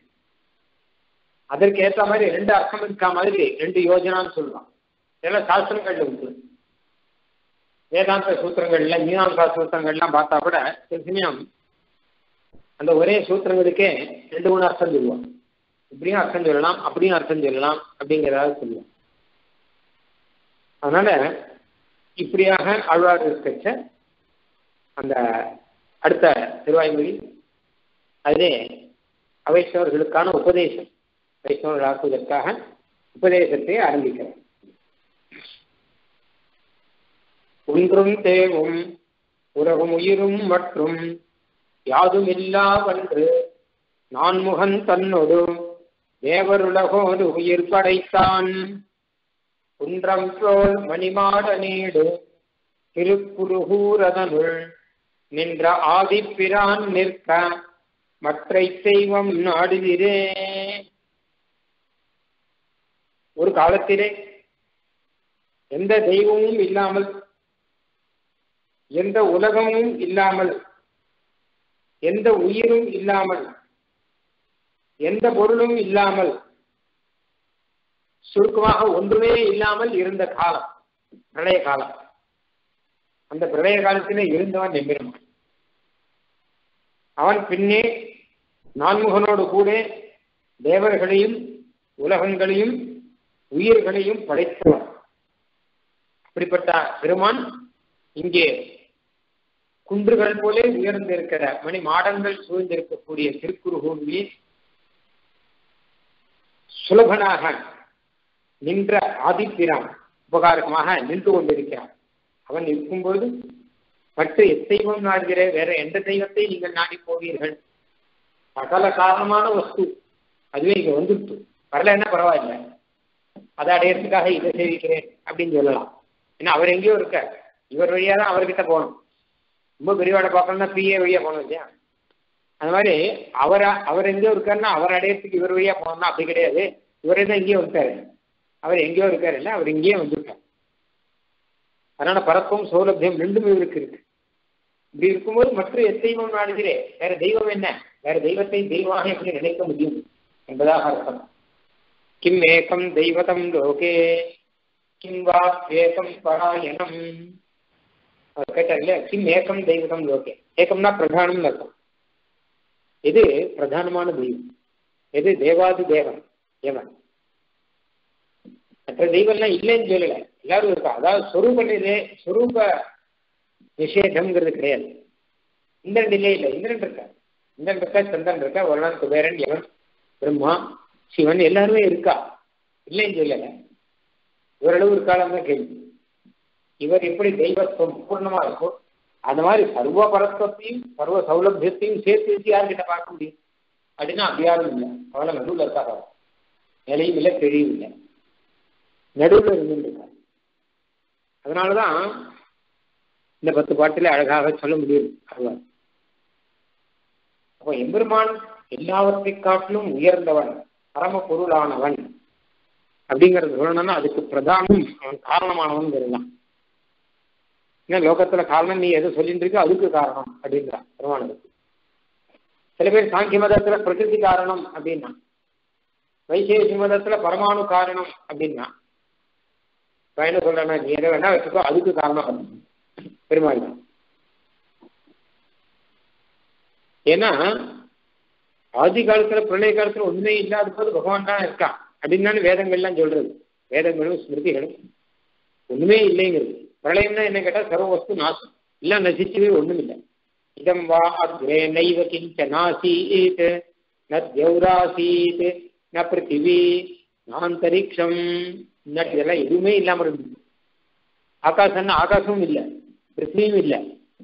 Speaker 1: அதற்கு ஏற்ற மாதிரி ரெண்டு அர்த்தம் இருக்கா மாதிரி ரெண்டு யோஜனான்னு சொல்லலாம் இதெல்லாம் சாஸ்திரங்கள்ல உண்டு வேதாந்த சூத்திரங்கள்ல மீனாம்சா சூத்திரங்கள்லாம் பார்த்தா கூட சில சமயம் அந்த ஒரே சூத்திரங்களுக்கே ரெண்டு மூணு அர்த்தம் சொல்லுவோம் இப்படியும் அர்த்தம் சொல்லலாம் அப்படியும் அர்த்தம் சொல்லலாம் அப்படிங்கிறதாவது சொல்லுவோம் அதனால இப்படியாக ஆழ்வார் இருக்கச்ச அந்த அடுத்த திருவாய்மொழி அதிலே அவைஷ்ணவர்களுக்கான உபதேசம் வைஷ்ணவர்கள் ஆக்குவதற்காக உபதேசத்தை ஆரம்பிக்கிறார் ஒன்றும் தேவும் உலகும் உயிரும் மற்றும் யாதும் இல்லாவன்று நான்முகன் தன்னொடு தேவருலகோடு உயிர் படைத்தான் குன்றம் போல் மணிமாட நீடு திருக்குருகூரதனுள் நின்ற ஆதிப்பிரான் நிற்க மற்றை தெய்வம் நாடுகிறே ஒரு காலத்திலே எந்த தெய்வமும் இல்லாமல் எந்த உலகமும் இல்லாமல் எந்த உயிரும் இல்லாமல் எந்த பொருளும் இல்லாமல் சுருக்கமாக ஒன்றுமே இல்லாமல் இருந்த காலம் பிரளய காலம் அந்த பிரளய காலத்திலே இருந்தவன் எம்பெருமான் அவன் பின்னே நான்முகனோடு கூட தேவர்களையும் உலகங்களையும் உயிர்களையும் படைத்தவன் அப்படிப்பட்ட பெருமான் இங்கே குன்றுகள் போலே உயர்ந்திருக்கிற மணி மாடங்கள் சூழ்ந்திருக்கக்கூடிய திருக்குறுகூரில் சுலபனாக நின்ற ஆதிப்பிரான் உபகாரகமாக நின்று கொண்டிருக்கிறான் அவன் இருக்கும்போது மற்ற எத்தெய்வம் நாடுகிற வேற எந்த தெய்வத்தை நீங்கள் நாடி போவீர்கள் சகல காரணமான வஸ்து அதுவே இங்க வந்துட்டு வரலன்னா பரவாயில்ல அதை அடையறதுக்காக இதை சேவிக்கிறேன் அப்படின்னு சொல்லலாம் ஏன்னா அவர் எங்கேயோ இருக்க இவர் வழியா தான் அவர்கிட்ட போகணும் ரொம்ப பெரியவாட பார்க்கணும்னா பிஏ வழியா போகணும் இல்லையா அந்த மாதிரி அவர் அவர் எங்கேயோ இருக்காருன்னா அவர் அடையறதுக்கு இவர் வழியா போகணும்னா அப்படி கிடையாது இவரே தான் எங்கேயோ இருக்காரு அவர் எங்கேயோ இருக்காரு இல்லை அவர் இங்கேயே வந்திருக்கார் அதனால பரப்பும் சௌலபியம் ரெண்டும் இவருக்கு இருக்கு இப்படி இருக்கும்போது மற்ற எத்தெய்வம் நாடுகிறே வேற தெய்வம் என்ன வேற தெய்வத்தை தெய்வமாக எப்படி நினைக்க முடியும் என்பதாக அர்த்தம் கிம் ஏகம் தெய்வதம் லோகே கிம் வா ஏகம் பராயணம் அவர் கேட்டார் இல்லையா கிம் ஏகம் தெய்வதம் லோகே ஏகம்னா பிரதானம் அர்த்தம் எது பிரதானமான தெய்வம் எது தேவாதி தேவன் தேவன் மற்ற தெய்வம்லாம் இல்லைன்னு சொல்லல எல்லாரும் இருக்கா அதாவது சொரூப நிலை சொரூப நிஷேதம்ங்கிறது கிடையாது இந்திரன் இல்லை இல்லை இந்திரன் இருக்கா இந்திரன் இருக்கா சந்திரன் இருக்கா வருணன் குபேரன் யவன் பிரம்மா சிவன் எல்லாருமே இருக்கா இல்லைன்னு சொல்லல இவரளவு இருக்காளம் தான் கேள்வி இவர் எப்படி தெய்வத்துவம் பூர்ணமா இருக்கும் அந்த மாதிரி சர்வ பரத்துவத்தையும் சர்வ சௌலபியத்தையும் சேர்த்து வச்சு யார்கிட்ட பார்க்க முடியும் அப்படின்னா அப்படியாரும் இல்லை அவளை நடுவில் இருக்கா நிலையும் இல்லை தெளிவும் இல்லை நடுவில் இருந்துருக்காரு அதனாலதான் இந்த பத்து பாட்டில அழகாக சொல்ல முடியும் அருவார் அப்போ எம்பெருமான் எல்லாவற்றை காட்டிலும் உயர்ந்தவன் பரம பொருளானவன் அப்படிங்கறது சொல்லணும்னா அதுக்கு பிரதானம் அவன் காரணமானவன் தான் ஏன்னா லோகத்துல காரணம் நீ எதை சொல்லிட்டு இருக்கோ அதுக்கு காரணம் அப்படிங்கிறான் பெருமானதுக்கு சில பேர் சாங்கிய மதத்துல பிரகிருதி காரணம் அப்படின்னா வைசேஷி மதத்துல பரமாணு காரணம் அப்படின்னா என்ன சொல்றேன்னா நீ எதை வேணா வச்சுக்கோ அதுக்கு காரணம் பெருமாள் தான் ஏன்னா ஆதி காலத்துல பிரளய காலத்துல ஒண்ணுமே இல்லாத போது பகவான் தான் இருக்கான் அப்படின்னு தானே வேதங்கள்லாம் சொல்றது வேதங்களும் ஸ்மிருதிகளும் ஒண்ணுமே இல்லைங்கிறது பிரளயம்னா என்ன கேட்டா சர்வ வஸ்து நாசம் எல்லாம் நசிச்சவே ஒண்ணும் இல்லை இதம் வா அக்ரே நைவ கிஞ்ச நாசீத் ந தேவராசீத் ந பிருத்திவி நாந்தரிக்ஷம் இதெல்லாம் எதுவுமே இல்லாம இருந்தது ஆகாசம்னா ஆகாசமும் இல்லை பிருத்திவியும் இல்லை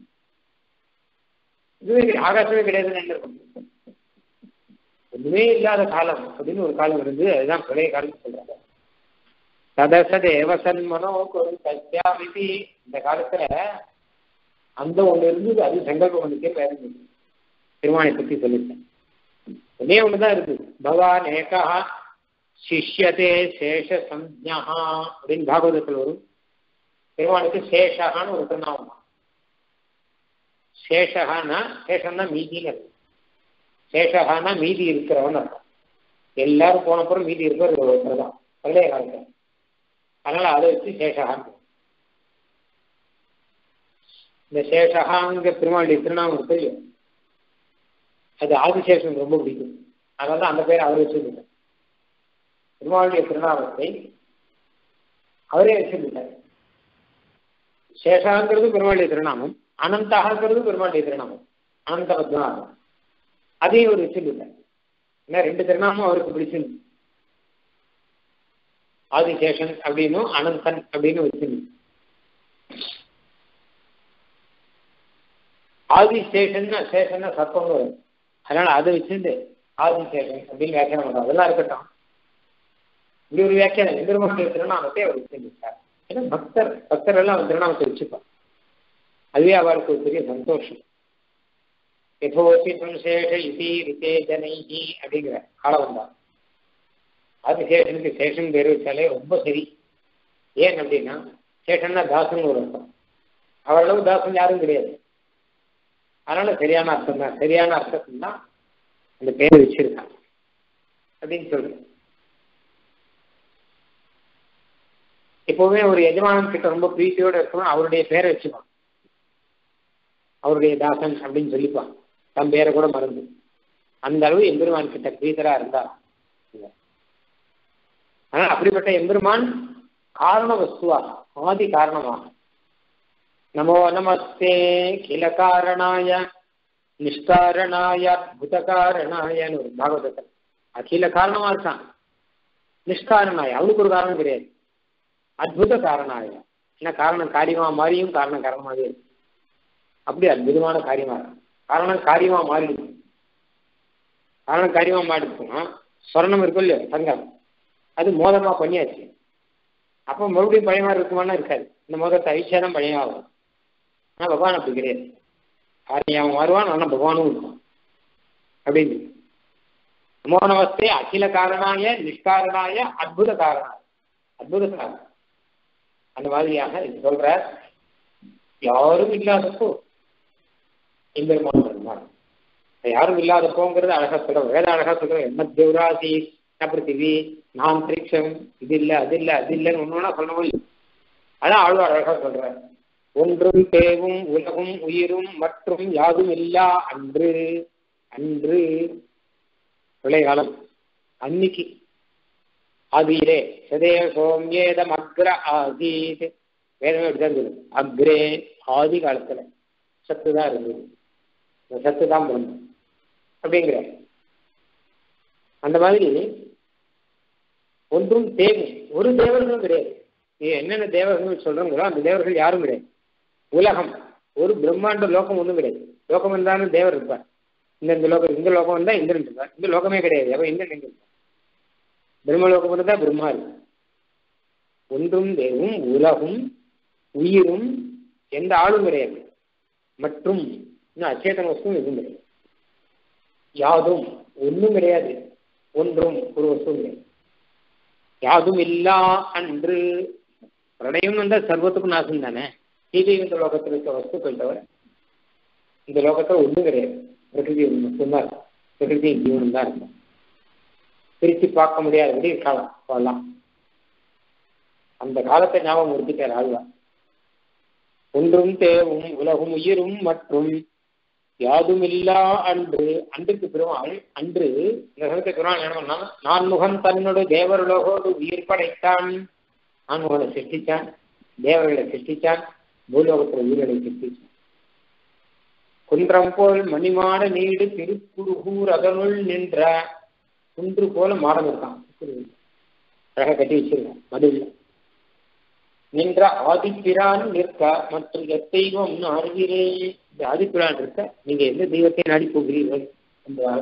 Speaker 1: இதுவே ஆகாசமே கிடையாதுன்னு என்ன இருக்கும் ஒண்ணுமே இல்லாத காலம் அப்படின்னு ஒரு காலம் இருந்து அதுதான் பழைய காலம் சொல்றாங்க சதசதேவசன் மனோ சத்யாமிதி இந்த காலத்துல அந்த ஒண்ணு இருந்தது அது சங்கல்பம் ஒண்ணுக்கே வேற திருவானை பத்தி சொல்லிட்டேன் ஒன்னே ஒண்ணுதான் இருக்கு பகவான் ஏகா சிஷ்யதே சேஷ சம்யா அப்படின்னு பாகவதத்தில் வரும் பெருமானுக்கு சேஷகான்னு ஒரு திருநாமம் சேஷகான்னா சேஷம்னா மீதின்னு அர்த்தம் சேஷகான்னா மீதி இருக்கிறவன் அர்த்தம் எல்லாரும் போனப்புறம் மீதி இருக்கிற ஒருத்தர் தான் பழைய காலத்தில் அதனால அதை வச்சு சேஷகான் இந்த சேஷகாங்க பெருமாளுடைய திருநாமம் தெரியும் அது ஆதிசேஷன் ரொம்ப பிடிக்கும் அதனால தான் அந்த பேர் அவர் வச்சிருந்தார் பெருமாளுடைய திருநாமத்தை அவரே வச்சிருந்தார் சேஷாங்கிறது பெருமாளுடைய திருநாமம் அனந்தாகிறது பெருமாளுடைய திருநாமம் அனந்த பத்மநாபம் அதையும் அவர் வச்சிருந்தார் ஏன்னா ரெண்டு திருநாமம் அவருக்கு பிடிச்சிருந்து ஆதிசேஷன் அப்படின்னும் அனந்தன் அப்படின்னு வச்சிருந்து ஆதிசேஷன் சேஷன் சத்தம் வரும் அதனால அதை வச்சிருந்து ஆதிசேஷன் அப்படின்னு வியாக்கியானம் பண்றோம் அதெல்லாம் இருக்கட்டும் இப்படி ஒரு வியாக்கியானம் எந்திரமுடைய திருநாமத்தை அவர் வச்சிருந்தார் ஏன்னா பக்தர் பக்தர் எல்லாம் அவர் திருநாமத்தை வச்சுப்பார் அதுவே அவருக்கு ஒரு பெரிய சந்தோஷம் யதோசி சேஷ இதி ரிதே ஜனைஹி அப்படிங்கிற காலம் வந்தார் ஆதிசேஷனுக்கு சேஷன் பேர் வச்சாலே ரொம்ப சரி ஏன் அப்படின்னா சேஷன்னா தாசன் ஒரு அர்த்தம் அவரளவு தாசன் யாரும் கிடையாது அதனால சரியான அர்த்தம் தான் சரியான அர்த்தத்தில் தான் அந்த பேர் வச்சிருக்காங்க அப்படின்னு சொல்றேன் எப்பவுமே ஒரு எஜமானன் கிட்ட ரொம்ப பிரீத்தியோட இருக்கணும் அவருடைய பேரை வச்சுப்பான் அவருடைய தாசன் அப்படின்னு சொல்லிப்பான் தன் பேரை கூட மறந்து அந்த அளவு எம்பெருமான் கிட்ட பிரீதரா இருந்தார் ஆனால் அப்படிப்பட்ட எம்பெருமான் காரண வஸ்துவாக ஆதி காரணமாக நமோ நமஸ்தே கில காரணாய நிஷ்காரணாய அத்புத காரணாயன்னு ஒரு பாகவதத்தில் அகில காரணமா இருக்கான் நிஷ்காரணாய அவனுக்கு ஒரு காரணம் கிடையாது அத்புத காரணாய என்ன காரணம் காரியமா மாறியும் காரணம் காரணமாகவே இருக்கு அப்படி அற்புதமான காரியமா இருக்கும் காரணம் காரியமா மாறிடுது காரணம் காரியமா மாறிடுச்சுன்னா சொர்ணம் இருக்கும் இல்லையோ தங்கம் அது மோதமா பண்ணியாச்சு அப்போ மறுபடியும் பழைய மாதிரி இருக்குமானா இருக்காது இந்த மோதத்தை ஐச்சா தான் பழைய ஆகும் ஆனால் பகவான் அப்படி கிடையாது காரியம் மாறுவான் ஆனால் பகவானும் இருக்கும் அப்படின்னு நமோ நமஸ்தே அகில காரணாய நிஷ்காரணாய அற்புத காரணாய அற்புத காரணம் அந்த மாதிரியாக இது சொல்ற யாரும் இல்லாதப்போ எம்பெருமான் பெருமான் யாரும் இல்லாதப்போங்கிறது அழகா சொல்ற வேத அழகா சொல்ற என்ன தேவராசி பிருத்திவி நான் திரிக்ஷம் இது இல்ல அது இல்ல அது இல்லைன்னு ஒண்ணு சொல்ல முடியும் அதான் ஆழ்வார் அழகா சொல்ற ஒன்றும் தேவும் உலகும் உயிரும் மற்றும் யாதும் இல்லா அன்று அன்று விளைகாலம் அன்னைக்கு ஆதியிலே சதேவ சோம்யேதம் அக்ர ஆசீத் வேதமே அப்படிதான் சொல்லுது அக்ரே ஆதி காலத்துல சத்து தான் இருந்தது இந்த சத்து தான் பிரம்மம் அப்படிங்கிற அந்த மாதிரி ஒன்றும் தேவை ஒரு தேவர்களும் கிடையாது நீ என்னென்ன தேவர்கள் சொல்றீங்களோ அந்த தேவர்கள் யாரும் கிடையாது உலகம் ஒரு பிரம்மாண்ட லோகம் ஒன்றும் கிடையாது லோகம் இருந்தாலும் தேவர் இருப்பார் இந்த இந்த லோகம் இந்த லோகம் வந்தா இந்திரன் இருப்பார் இந்த லோகமே கிடையாது அப்ப இந்திரன் எங்க இருப்பார் பிரம்மலோகம் இருந்தா பிரம்மா இருக்கு ஒன்றும் தேவும் உலகும் உயிரும் எந்த ஆளும் கிடையாது மற்றும் இன்னும் அச்சேதன வஸ்துவும் எதுவும் கிடையாது யாதும் ஒன்றும் கிடையாது ஒன்றும் ஒரு வஸ்துவும் கிடையாது யாதும் இல்லா அன்று பிரளயம் வந்தா சர்வத்துக்கும் நாசம் தானே கீழே இந்த லோகத்தில் இருக்க வஸ்துக்கள் தவிர இந்த லோகத்தில் ஒன்றும் கிடையாது பிரகிருதி மட்டும்தான் இருக்கும் பிரகிருதி ஜீவனம் தான் இருக்கும் பிரித்து பார்க்க முடியாதபடி காலம் போகலாம் அந்த காலத்தை ஞாபகம் உறுத்திட்டார் ஆழ்வார் ஒன்றும் தேவும் உலகும் உயிரும் மற்றும் யாதுமில்லா அன்று அன்றுக்கு பெருமாள் அன்று இந்த சமயத்தை பெருமாள் என்ன பண்ணா நான் முகம் தன்னோடு தேவர்களோடு உயிர் படைத்தான் நான் முகனை சிருஷ்டிச்சான் தேவர்களை சிருஷ்டிச்சான் பூலோகத்தில் உயிர்களை சிருஷ்டிச்சான் குன்றம் போல் மணிமாட நீடு திருக்குறுகூர் அதனுள் நின்ற குன்று போல மாடம் இருக்கான் அழகா கட்டி வச்சிருக்கான் மதுவில் நின்ற ஆதிப்பிரான் நிற்க மற்றும் எத்தெய்வம் அறிகிறேன் இந்த ஆதிப்பிரான் இருக்க நீங்க எந்த தெய்வத்தை நாடி போகிறீர்கள் என்பதாக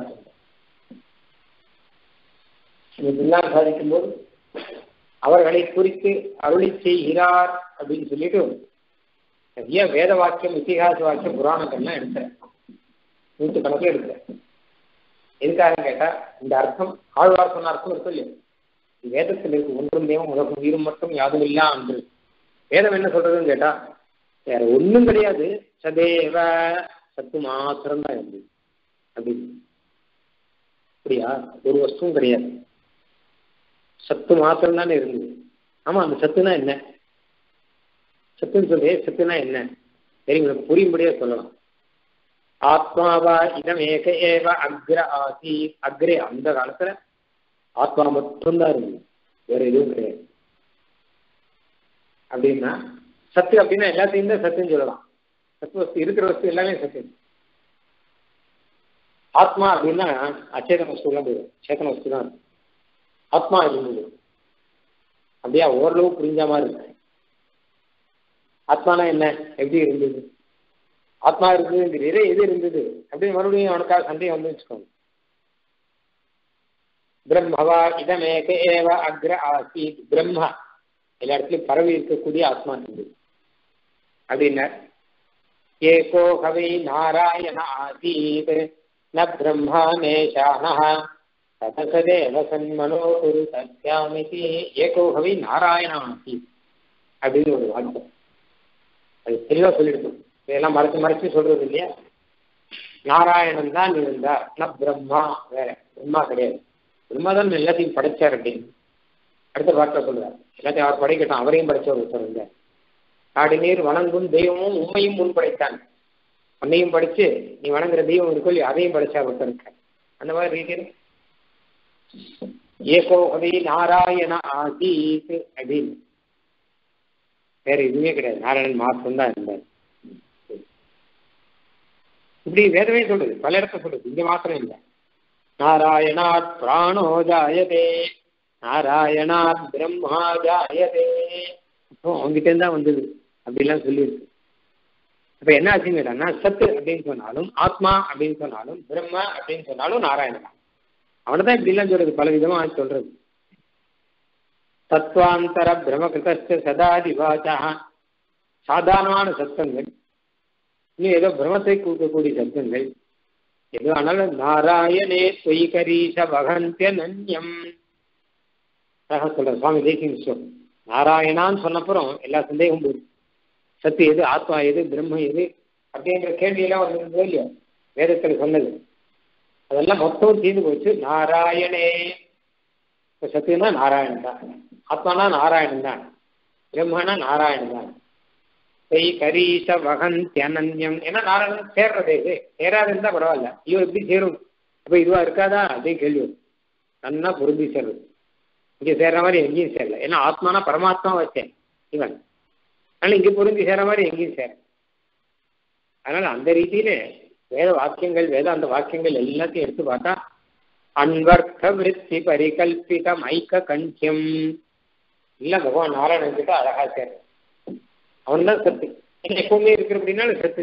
Speaker 1: இதெல்லாம் சாதிக்கும் போது அவர்களை குறித்து அருளி செய்கிறார் அப்படின்னு சொல்லிட்டு நிறைய வேத வாக்கியம் இத்திகாச வாக்கியம் புராணங்கள்லாம் எடுக்கிறேன் நூற்று கணக்கில் எடுக்கிறேன் எதுக்காக கேட்டா இந்த அர்த்தம் ஆழ்வார் சொன்ன அர்த்தம் இருக்கும் இல்லையா வேதத்தில் இருக்கு ஒன்றும் தெய்வம் உலகம் உயிரும் மட்டும் யாதும் இல்லா அன்று வேதம் என்ன சொல்றதுன்னு கேட்டா வேற ஒண்ணும் கிடையாது சதேவ சத்து மாத்திரம் தான் இருந்தது அப்படின்னு அப்படியா ஒரு வஸ்துவும் கிடையாது சத்து மாத்திரம் தானே இருந்தது ஆமா அந்த சத்துனா என்ன சத்துன்னு சொல்லி சத்துனா என்ன சரி உங்களுக்கு புரியும்படியா சொல்லலாம் ஆத்மாவா இதம் ஏக ஏவ அக்ர ஆசி அக்ரே அந்த காலத்துல ஆத்மா மட்டும்தான் இருந்தது வேற எதுவும் கிடையாது அப்படின்னா சத்து அப்படின்னா எல்லாத்தையும் தான் சத்துன்னு சொல்லலாம் சத்து வஸ்து இருக்கிற வஸ்து எல்லாமே சத்து ஆத்மா அப்படின்னா அச்சேதன வஸ்து எல்லாம் போயிடும் சேத்தன வஸ்து தான் ஆத்மா இருந்தது அப்படியா ஓரளவு புரிஞ்ச மாதிரி இருக்கு ஆத்மானா என்ன எப்படி இருந்தது ஆத்மா இருந்ததுங்கிறீரே எது இருந்தது அப்படின்னு மறுபடியும் அவனுக்காக சந்தேகம் வந்து வச்சுக்கோங்க பிரம்மவா இதமேக ஏவ அக்ர ஆசீத் பிரம்மா எல்லா இடத்துலையும் பரவி இருக்கக்கூடிய ஆத்மா இருந்தது அப்படின்னார் ஏகோ கவை நாராயண ஆசீத் ந பிரம்மா நேஷான ததசதேவ சன்மனோ குரு சத்யாமிதி ஏகோ கவை நாராயண ஆசீத் அப்படின்னு ஒரு வாக்கியம் அது தெளிவா சொல்லிடுது இதெல்லாம் மறைச்சு மறைச்சு சொல்றது இல்லையா நாராயணன் தான் இருந்தார் ந பிரம்மா வேற பிரம்மா கிடையாது பிரம்மா தான் எல்லாத்தையும் படைச்சார் அப்படின்னு அடுத்த வார்த்தை சொல்றார் எல்லாத்தையும் அவர் படைக்கட்டும் அவரையும் படைச்சவர் ஒருத்தர் இருந்தார் காடு நீர் வணங்கும் தெய்வமும் உண்மையும் முன் படைத்தான் உன்னையும் படிச்சு நீ வணங்குற தெய்வம் இருக்கோ இல்லையா அதையும் படைச்சா ஒருத்தர் இருக்கார் அந்த மாதிரி ரீதியில் ஏகோ ஹவி நாராயண ஆசீத் அப்படின்னு வேற எதுவுமே கிடையாது நாராயணன் மாத்திரம் தான் இருந்தார் இப்படி வேதமே சொல்றது பல இடத்த சொல்றது இங்க மாத்திரம் இல்லை நாராயணாத் பிராணோ ஜாயதே நாராயணாத் பிரம்மா ஜாயதே அப்போ அவங்ககிட்ட இருந்தா வந்தது அப்படிலாம் சொல்லியிருக்கு அப்ப என்ன ஆச்சுன்னு கேட்டாங்கன்னா சத்து அப்படின்னு சொன்னாலும் ஆத்மா அப்படின்னு சொன்னாலும் பிரம்ம அப்படின்னு சொன்னாலும் நாராயணன் அவனை தான் இப்படிலாம் சொல்றது பல விதமா சொல்றது தத்வாந்தர பிரமகிருத்த சதாதிவாச்சா சாதாரணமான சத்தங்கள் இன்னும் ஏதோ பிரமத்தை கூட்டக்கூடிய சத்தங்கள் எது ஆனாலும் நாராயணே தொய்கரீச வகந்திய நன்யம் சொல்ற சுவாமி தேசிங்க ஸ்லோகம் நாராயணான்னு சொன்னப்புறம் எல்லா சந்தேகமும் போயிடும் சத்து எது ஆத்மா எது பிரம்ம எது அப்படின்ற கேள்வியெல்லாம் ஒரு இருந்ததோ இல்லையோ வேதத்தில் சொன்னது அதெல்லாம் மொத்தம் தீர்ந்து போச்சு நாராயணே இப்போ சத்துனா நாராயணன் தான் ஆத்மானா நாராயணன் தான் பிரம்மனா நாராயணன் தான் செய் கரீச வகன் தியனன்யம் ஏன்னா நாராயணன் சேர்றதே இது சேராது இருந்தா பரவாயில்ல ஐயோ எப்படி சேரும் அப்போ இதுவா இருக்காதா அப்படின்னு கேள்வி வரும் நன்னா பொருந்தி சேர்றது இங்க சேர்ற மாதிரி எங்கேயும் சேரல ஏன்னா ஆத்மானா பரமாத்மா வச்சேன் இவன் அதனால இங்க பொருந்தி சேர மாதிரி எங்கேயும் சேர அதனால அந்த ரீதியில வேத வாக்கியங்கள் வேதாந்த வாக்கியங்கள் எல்லாத்தையும் எடுத்து பார்த்தா அன்வர்த்த விருத்தி பரிகல்பிதம் ஐக்க கண்டியம் இல்ல பகவான் நாராயணன் கிட்ட அழகா சேர அவன் தான் சத்து ஏன்னா எப்பவுமே இருக்கிற அப்படின்னாலும் சத்து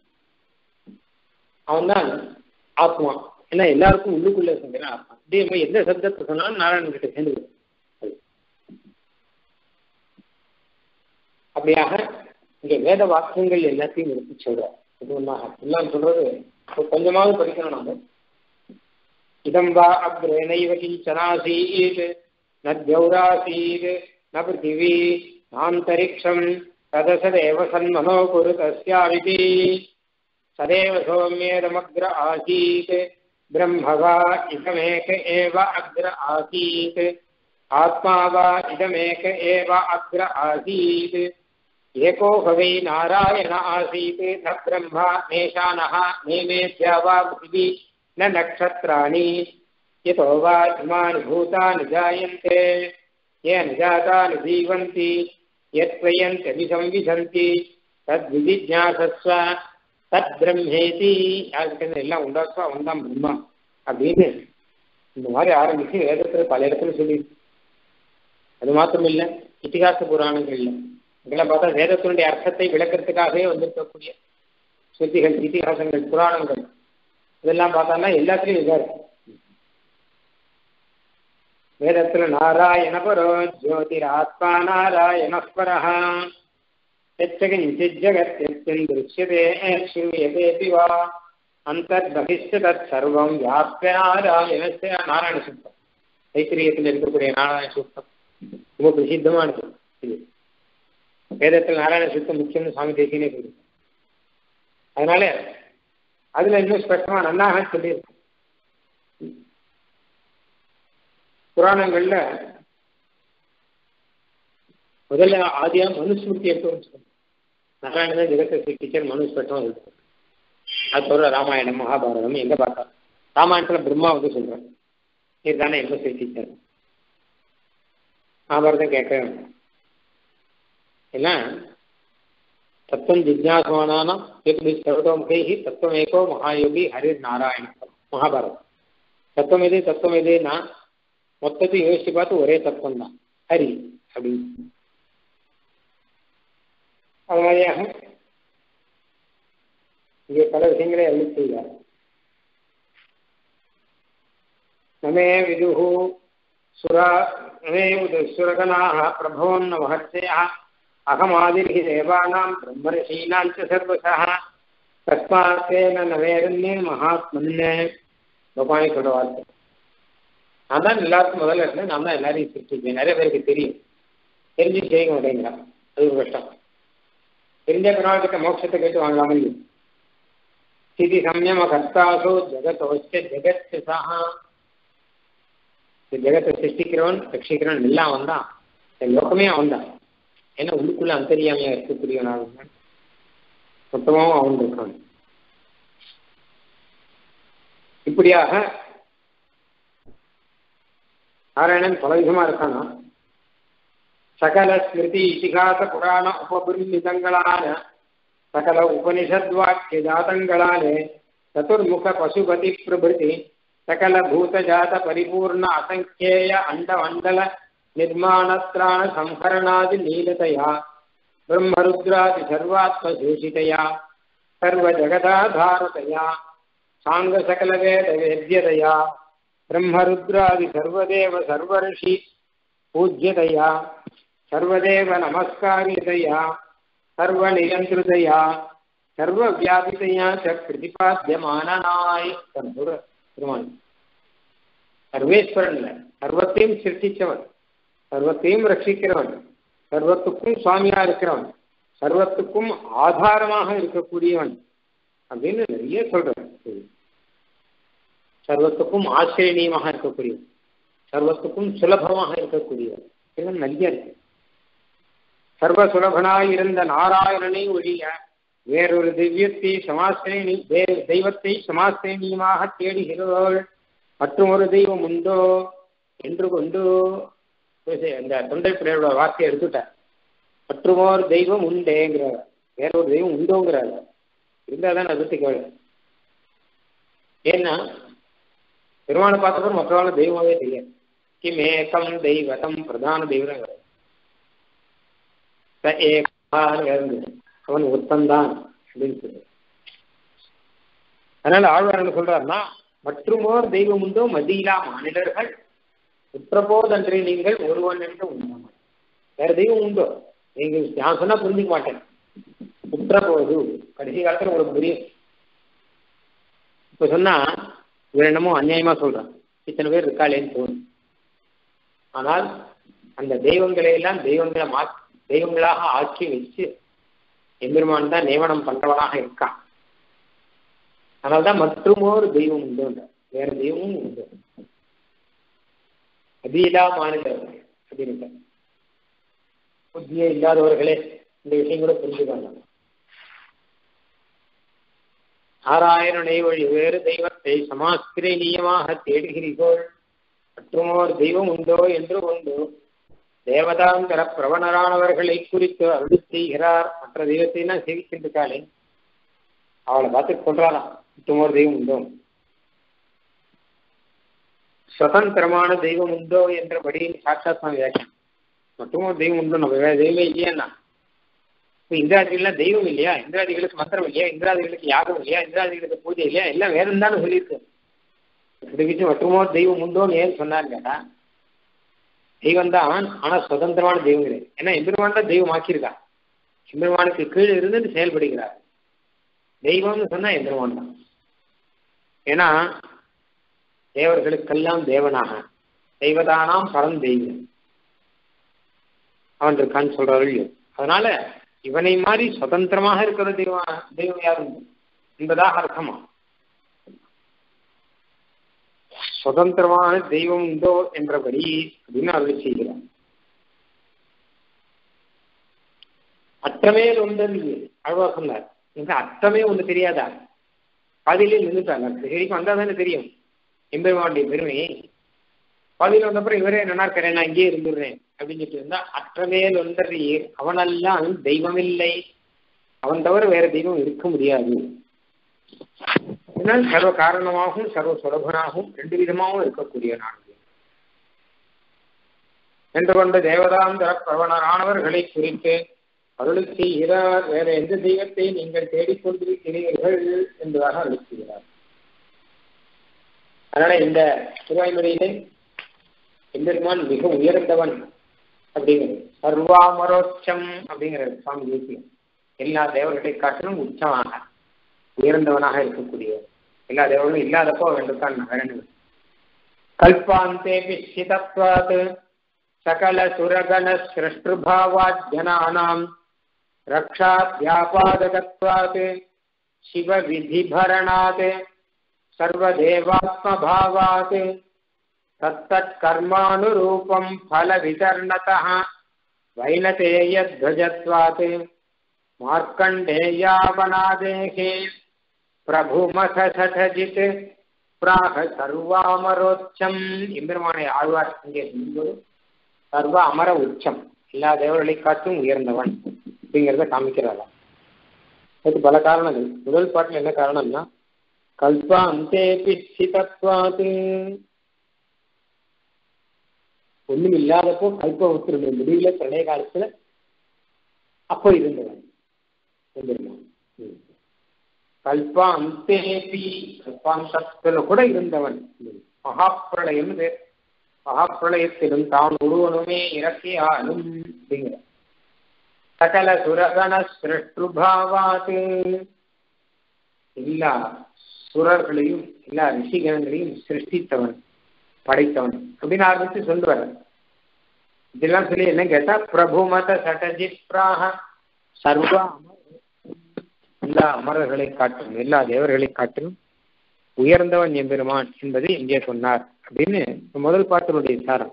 Speaker 1: அவன் தான் ஆத்மா ஏன்னா எல்லாருக்கும் உள்ளுக்குள்ள இருக்கிற ஆத்மா இதே மாதிரி எந்த சப்தத்தை சொன்னாலும் நாராயணன் கிட்ட சேர்ந்து அப்படியாக இங்க வேத வாக்கியங்கள் எல்லாத்தையும் எடுத்து சொல்றார் இது ஒன்றாக எல்லாம் சொல்றது கொஞ்சமாவது படிக்கணும் நாம இதம் வா அக்ரேணைவ கிஞ்சனாசீத் ந தியௌராசீத் ந பிருத்திவி நாந்தரிக்ஷம் ததசதேவ சன்மனோ குரு தஸ்யாவிதி சதேவ சோமியேதமக்ர ஆசீத் பிரம்மவா இதமேக ஏவ அக்ர ஆசீத் ஆத்மா வா இதமேக ஏவ அக்ர ஆசீத் एको हवै नारायण आसीत् न ब्रह्मा नेशानः नेमेभ्य वा पृथिवी न नक्षत्राणि यतो वा इमानि भूतानि जायन्ते येन जातानि जीवन्ति यत्त्वयन्त्यभिसंविशन्ति तद्विजिज्ञासस्व தத்பிரம்மேதி யாருக்கிட்ட எல்லாம் உண்டாக்குவா அவன் தான் பிரம்மா அப்படின்னு இந்த மாதிரி ஆரம்பிச்சு வேதத்துல பல இடத்துல சொல்லி அது மாத்திரம் இல்லை இத்திகாச புராணங்கள்ல இதெல்லாம் பார்த்தா வேதத்தினுடைய அர்த்தத்தை விளக்கறதுக்காகவே வந்திருக்கக்கூடிய ஸ்ருதிகள் இதிகாசங்கள் புராணங்கள் இதெல்லாம் பார்த்தோம்னா எல்லாத்துலயும் இதா இருக்கு வேதத்துல நாராயண பரோ ஜோதிர் ஆத்மா நாராயணஸ்வரः यच्चकिञ्चित् जगत् यस्मिन् दृश्यते श्रूयतेऽपि वा அந்தர்பகிஷ்ட தத் சர்வம் வியாபிய நாராயணஸ்ய நாராயண சூக்தம் தைத்திரியத்தில் இருக்கக்கூடிய நாராயண சூக்தம் ரொம்ப பிரசித்தமானது இது வேதத்தில் நாராயண சூக்தம் முக்கியம்னு சுவாமி தேசியனே சொல்லி அதனால அதுல இன்னும் ஸ்பஷ்டமா நன்னாக சொல்லியிருக்கு புராணங்கள்ல முதல்ல ஆதியா மனுஸ்மிருதி எடுத்து நாராயணன் ஜெகத்தை சிருஷ்டிச்சர் மனுஸ்பட்டம் இருக்கு அது சொல்ற ராமாயணம் மகாபாரதம் எங்க பார்த்தா ராமாயணத்துல பிரம்மா வந்து சொல்றேன் இது தானே எங்க சிருஷ்டிச்சார் மகாபாரதம் கேட்க ஏன்னா தத்துவம் ஜிஜ்ஞாசமானான எப்படி சர்வதோமுகை தத்துவம் ஏகோ மகாயோகி ஹரிர் நாராயண மகாபாரதம் தத்துவம் எது தத்துவம் எதுன்னா மொத்தத்தையும் யோசிச்சு பார்த்து ஒரே தத்துவம் தான் ஹரி அப்படின்னு அது மாதிரியாக இங்கே பல விஷயங்களை அள்ளி செய்தார் நமே விதுகு சுரா நமே சுரகனாக பிரபவோன்ன மகர்ஷயா அகமாதிர்ஹி தேவானாம் பிரம்மரிஷீனாம் ச சர்வசः தஸ்மாத்தேன நவேரண்யே மகாத்மன்னே பகவானே சொல்ற வார்த்தை நான் தான் எல்லாருக்கும் முதல்ல இருந்தேன் நான் தான் எல்லாரையும் சிருஷ்டிப்பேன் நிறைய பேருக்கு தெரியும் தெரிஞ்சு செய்ய மாட்டேங்கிறான் அது ஒரு கஷ்டம் தெரிஞ்ச பிறகு மோட்சத்தை கேட்டு வாங்கலாம இல்லையா ஸ்திதி சம்யம கர்த்தாசோ ஜெகத்தோச்ச ஜெகத் சஹா ஜெகத்தை சிருஷ்டிக்கிறவன் ரட்சிக்கிறவன் எல்லாம் அவன் தான் லோகமே அவன் தான் ஏன்னா உள்ளுக்குள்ள அந்தரியாமையா இருக்கக்கூடியவனாக மொத்தமாவும் அவன் இருக்கான் இப்படியாக நாராயணன் பல விதமா இருக்கானா சகல ஸ்மிருதி இதிகாச புராண உபபிரமிதங்களான சகல உபனிஷத்வாக்கிய ஜாதங்களாலே சதுர்முக பசுபதி பிரபிருதி சகல பூதஜாத பரிபூர்ண அசங்கேய அண்ட மண்டல निर्माणत्राण संहरणादि नीलतया ब्रह्मरुद्रादि सर्वात्मशोषितया सर्वजगदाधारतया साङ्गसकलवेदवेद्यतया ब्रह्मरुद्रादि सर्वदेव सर्वर्षि पूज्यतया सर्वदेव नमस्कार्यतया सर्वनियन्त्रितया सर्वव्यापितया च प्रतिपाद्यमाननाय திருமணம் சர்வேஸ்வரன் சர்வத்தையும் சிருஷ்டிச்சவன் சர்வத்தையும் ரட்சிக்கிறவன் சர்வத்துக்கும் சுவாமியா இருக்கிறவன் சர்வத்துக்கும் ஆதாரமாக இருக்கக்கூடியவன் அப்படின்னு நிறைய சொல்றான் சர்வத்துக்கும் ஆசிரியனியமாக இருக்கக்கூடியவன் சர்வத்துக்கும் சுலபமாக இருக்கக்கூடியவன் இதெல்லாம் நிறைய இருக்கு சர்வ சுலபனாய் இருந்த நாராயணனை ஒழிய வேறொரு திவ்யத்தை சமாசிரேணி வேறு தெய்வத்தை சமாசிரேணியமாக தேடுகிறவள் மற்றும் ஒரு தெய்வம் உண்டோ என்று கொண்டு இந்த தொண்டை பிள்ளையோட வார்த்தையை எடுத்துட்டார் மற்றுமோர் தெய்வம் உண்டேங்கிறார் வேற ஒரு தெய்வம் உண்டோங்கிறார் இருந்தால் தான் அதை கேள்வி ஏன்னா பெருமானை பார்த்தப்பறம் மற்றவாழ தெய்வமாவே தெரியாது கிமேகம் தெய்வதம் பிரதான தெய்வம் அவன் ஒத்தந்தான் அப்படின்னு சொல்லி அதனால ஆழ்வார் என்ன சொல்றாருன்னா மற்றுமோர் தெய்வம் உண்டோ மதியிலா மாநிலர்கள் உற்றபோதன்றே நீங்கள் ஒருவன் என்று உண்டோ வேற தெய்வம் உண்டோ நீங்க நான் சொன்னா புரிஞ்சுக்க மாட்டேன் உற்றபோது கடைசி காலத்துல உங்களுக்கு புரியும் இப்ப சொன்னா இவர் என்னமோ அநியாயமா சொல்றான் இத்தனை பேர் இருக்காளேன்னு தோணும் ஆனால் அந்த தெய்வங்களை எல்லாம் தெய்வங்களை மா தெய்வங்களாக ஆக்கி வச்சு எம்பெருமான் தான் நியமனம் பண்றவனாக இருக்கான் அதனால்தான் மற்றுமோர் தெய்வம் உண்டு வேற தெய்வமும் உண்டு அதிலா மாநிலவர்கள் அப்படின்னு புத்தியே இல்லாதவர்களே இந்த விஷயங்களை புரிஞ்சுக்காங்க நாராயணனை வழி வேறு தெய்வத்தை சமாஸ்திரீயமாக தேடுகிறீர்கள் மற்றுமோர் தெய்வம் உண்டோ என்று உண்டு தேவதாந்தர பிரவணரானவர்களை குறித்து அருள் செய்கிறார் மற்ற தெய்வத்தை எல்லாம் சேவிக்கின்றாளே அவளை பார்த்து கொள்றாளாம் மற்றுமோர் தெய்வம் உண்டோ சுதந்திரமான தெய்வம் உண்டோ என்றபடியின் சாட்சாத் சுவாமி வியாக்கியம் மற்றுமோர் தெய்வம் உண்டோ நம்ம வேற தெய்வம் இல்லையா இப்போ இந்திராதிகள்லாம் தெய்வம் இல்லையா இந்திராதிகளுக்கு மந்திரம் இல்லையா இந்திராதிகளுக்கு யாகம் இல்லையா இந்திராதிகளுக்கு பூஜை இல்லையா எல்லாம் வேதம் தானே சொல்லியிருக்கு இதுக்கிட்டு மற்றுமோர் தெய்வம் உண்டோன்னு ஏன் சொன்னார் கேட்டா தெய்வம் தான் ஆனா சுதந்திரமான தெய்வம் கிடையாது ஏன்னா எம்பெருமான் தான் தெய்வம் ஆக்கியிருக்கா எம்பெருமானுக்கு கீழே இருந்து செயல்படுகிறார் தெய்வம்னு சொன்னா எம்பெருமான் தான் ஏன்னா தேவர்களுக்கெல்லாம் தேவனாக தெய்வதானாம் பரம் தெய்வம் அவன் இருக்கான்னு சொல்றாரு இல்லையோ அதனால இவனை மாதிரி சுதந்திரமாக இருக்கிற தெய்வம் தெய்வம் யாரும் என்பதாக அர்த்தமா சுதந்திரமான தெய்வம் உண்டோ என்றபடி அப்படின்னு அருள் செய்கிறார் அற்றமே ஒன்று அழுவா சொன்னார் எங்க அற்றமே ஒன்று தெரியாதா பாதியிலே நின்றுட்டாங்க சரிக்கு வந்தா தானே தெரியும் எம்பெருமானுடைய பெருமை பாதியில் வந்தப்பறம் இவரே நல்லா இருக்கிறேன் நான் இங்கே இருந்துடுறேன் அப்படின்னு சொல்லிட்டு இருந்தா அற்றவேல் ஒன்றறியீர் அவனெல்லாம் தெய்வமில்லை அவன் தவிர வேற தெய்வம் இருக்க முடியாது இதனால் சர்வ காரணமாகவும் சர்வ சுலபனாகவும் ரெண்டு விதமாகவும் இருக்கக்கூடிய நான்கு என்று கொண்ட தேவதாந்தர பிரவணரானவர்களை குறித்து அருளி செய்கிறார் வேற எந்த தெய்வத்தை நீங்கள் தேடிக்கொண்டிருக்கிறீர்கள் என்பதாக அருளி செய்கிறார் அதனால இந்த திருவாய்மொழியிலே எம்பெருமான் மிக உயர்ந்தவன் அப்படிங்கிறது சர்வாமரோட்சம் அப்படிங்கிறது சுவாமி தேசியம் எல்லா தேவர்களை காட்டிலும் உச்சமாக உயர்ந்தவனாக இருக்கக்கூடிய எல்லா தேவர்களும் இல்லாதப்போ அவன் இருக்கான் வேணும் கல்பாந்தே பிஷிதத்வாத் சகல சுரகண சிருஷ்டுபாவாத் ஜனானாம் ரக்ஷாத்யாபாதகத்வாத் சிவ விதிபரணாத் சர்வதேவாத்மபாவாத் தத்தத் கர்மானுரூபம் பல விதர்ணதः வைனதேயத்வஜத்வாத் மார்க்கண்டேயாவனாதேகே பிரபுமசடஜித் பிராக சர்வாமரோச்சம் எம்பெருமானை ஆழ்வார் இங்கே சொல்லும்போது சர்வ அமர உச்சம் எல்லா தேவர்களை காட்டும் உயர்ந்தவன் அப்படிங்கிறத காமிக்கிறாராம் அதுக்கு பல காரணங்கள் முதல் பாட்டில் என்ன காரணம்னா கல்பா அந்தே பிச்சிதத்வாது ஒண்ணும் இல்லாதப்போ கல்பவத்தினுடைய முடிவுல பிரளய காலத்துல அப்போ இருந்தவன் எம்பெருமான். ம். கல்பா அந்தேபி கல்பாந்தத்துல கூட இருந்தவன் ம். மகாப்பிரளயம் பேர் மகாப்பிரளயத்திலும் தான் ஒருவனுமே இறக்கியாலும் அப்படிங்கிற சகல சுரகண சிருஷ்டுபாவாது எல்லா சுரர்களையும் எல்லா ரிஷிகணங்களையும் சிருஷ்டித்தவன் படைத்தவன் அப்படின்னு ஆரம்பிச்சு சொல்லுவார் இதெல்லாம் சொல்லி என்ன கேட்டா பிரபுமத சட்டஜிப்ராக சர்வ அமர- எல்லா அமரர்களை காட்டும் எல்லா தேவர்களை காட்டிலும் உயர்ந்தவன் எம்பெருமான் என்பதை இங்கே சொன்னார் அப்படின்னு முதல் பாட்டினுடைய சாரம்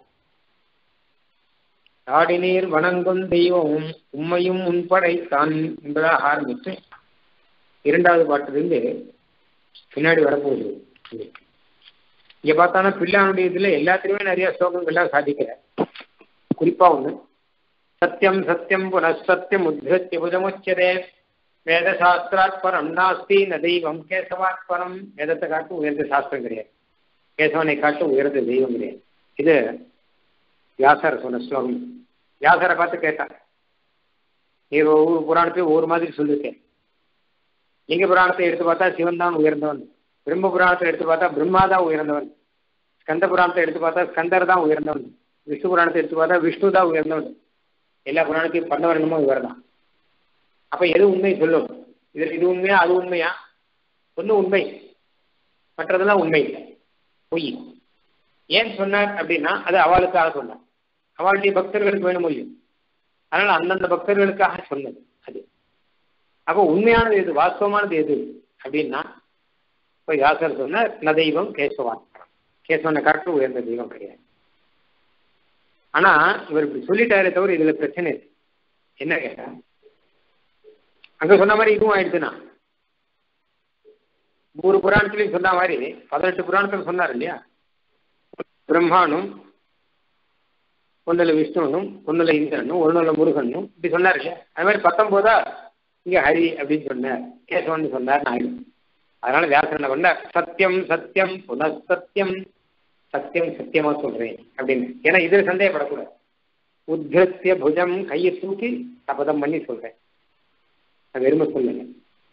Speaker 1: ஆடிநீர் வணங்கும் தெய்வமும் உம்மையும் உன்படைத்தான் என்பதாக ஆரம்பித்து இரண்டாவது பாட்டிலிருந்து பின்னாடி வரப்போகுது இங்க பார்த்தானா பிள்ளானுடைய இதுல எல்லாத்துலயுமே நிறைய ஸ்லோகங்கள்லாம் சாதிக்கிற குறிப்பா ஒண்ணு சத்தியம் சத்தியம் புனഃசத்தியம் உத்ஹத்திய புஜமுச்சதே வேத சாஸ்திராத் பரம் நாஸ்தி ந தெய்வம் கேசவாத் பரம் வேதத்தை காட்டும் உயர்ந்த சாஸ்திரம் கிடையாது கேசவனை காட்டும் உயர்ந்த தெய்வம் கிடையாது இது வியாசர் சொன்ன ஸ்லோகம் வியாசரை பார்த்து கேட்டான் நீ ஒவ்வொரு புராணத்தையும் ஒவ்வொரு மாதிரி சொல்லியிருக்கேன் லிங்க புராணத்தை எடுத்து பார்த்தா சிவன் தான் உயர்ந்தவன் பிரம்ம புராணத்தை எடுத்து பார்த்தா பிரம்மா தான் உயர்ந்தவன் ஸ்கந்த புராணத்தை எடுத்து பார்த்தா ஸ்கந்தர் தான் உயர்ந்தவன் விஷ்ணு புராணத்தை எடுத்து பார்த்தா விஷ்ணு தான் உயர்ந்தவன் எல்லா புராணத்தையும் பண்ணவர் என்னமோ இவர் தான் அப்ப எது உண்மை சொல்லும் இது இது உண்மையா அது உண்மையா ஒன்றும் உண்மை மற்றதெல்லாம் உண்மை இல்லை பொய் ஏன் சொன்னார் அப்படின்னா அது அவளுக்காக சொன்னார் அவளுடைய பக்தர்களுக்கு வேணும் முடியும் அதனால அந்தந்த பக்தர்களுக்காக சொன்னது அது அப்போ உண்மையானது எது வாஸ்தவமானது எது அப்படின்னா இப்போ யாசர் சொன்னார் ந தெய்வம் கேசவான் கேசவனை கரெக்டு உயர்ந்த தெய்வம் கிடையாது ஆனா இவர் இப்படி சொல்லிட்டாரே தவிர இதுல பிரச்சனை இருக்கு என்ன கேட்டா அங்க சொன்ன மாதிரி இதுவும் ஆயிடுச்சுன்னா நூறு புராணத்திலையும் சொன்ன மாதிரி பதினெட்டு புராணத்தில் சொன்னார் இல்லையா பிரம்மானும் ஒன்றில் விஷ்ணுனும் ஒன்றில் இந்திரனும் ஒன்றில் முருகனும் இப்படி சொன்னார் இல்லையா அது மாதிரி பத்தொம்போதா இங்க ஹரி அப்படின்னு சொன்னார் கேசவன் சொன்னார் நாயுடு அதனால வியாசன் என்ன பண்ணார் சத்தியம் சத்தியம் புனசத்தியம் சத்தியம் சத்தியமா சொல்றேன் அப்படின்னு ஏன்னா இதுல சந்தேகப்படக்கூடாது உத்கிருத்திய புஜம் கையை தூக்கி சபதம் பண்ணி சொல்றேன் நான் வெறுமை சொல்லுங்க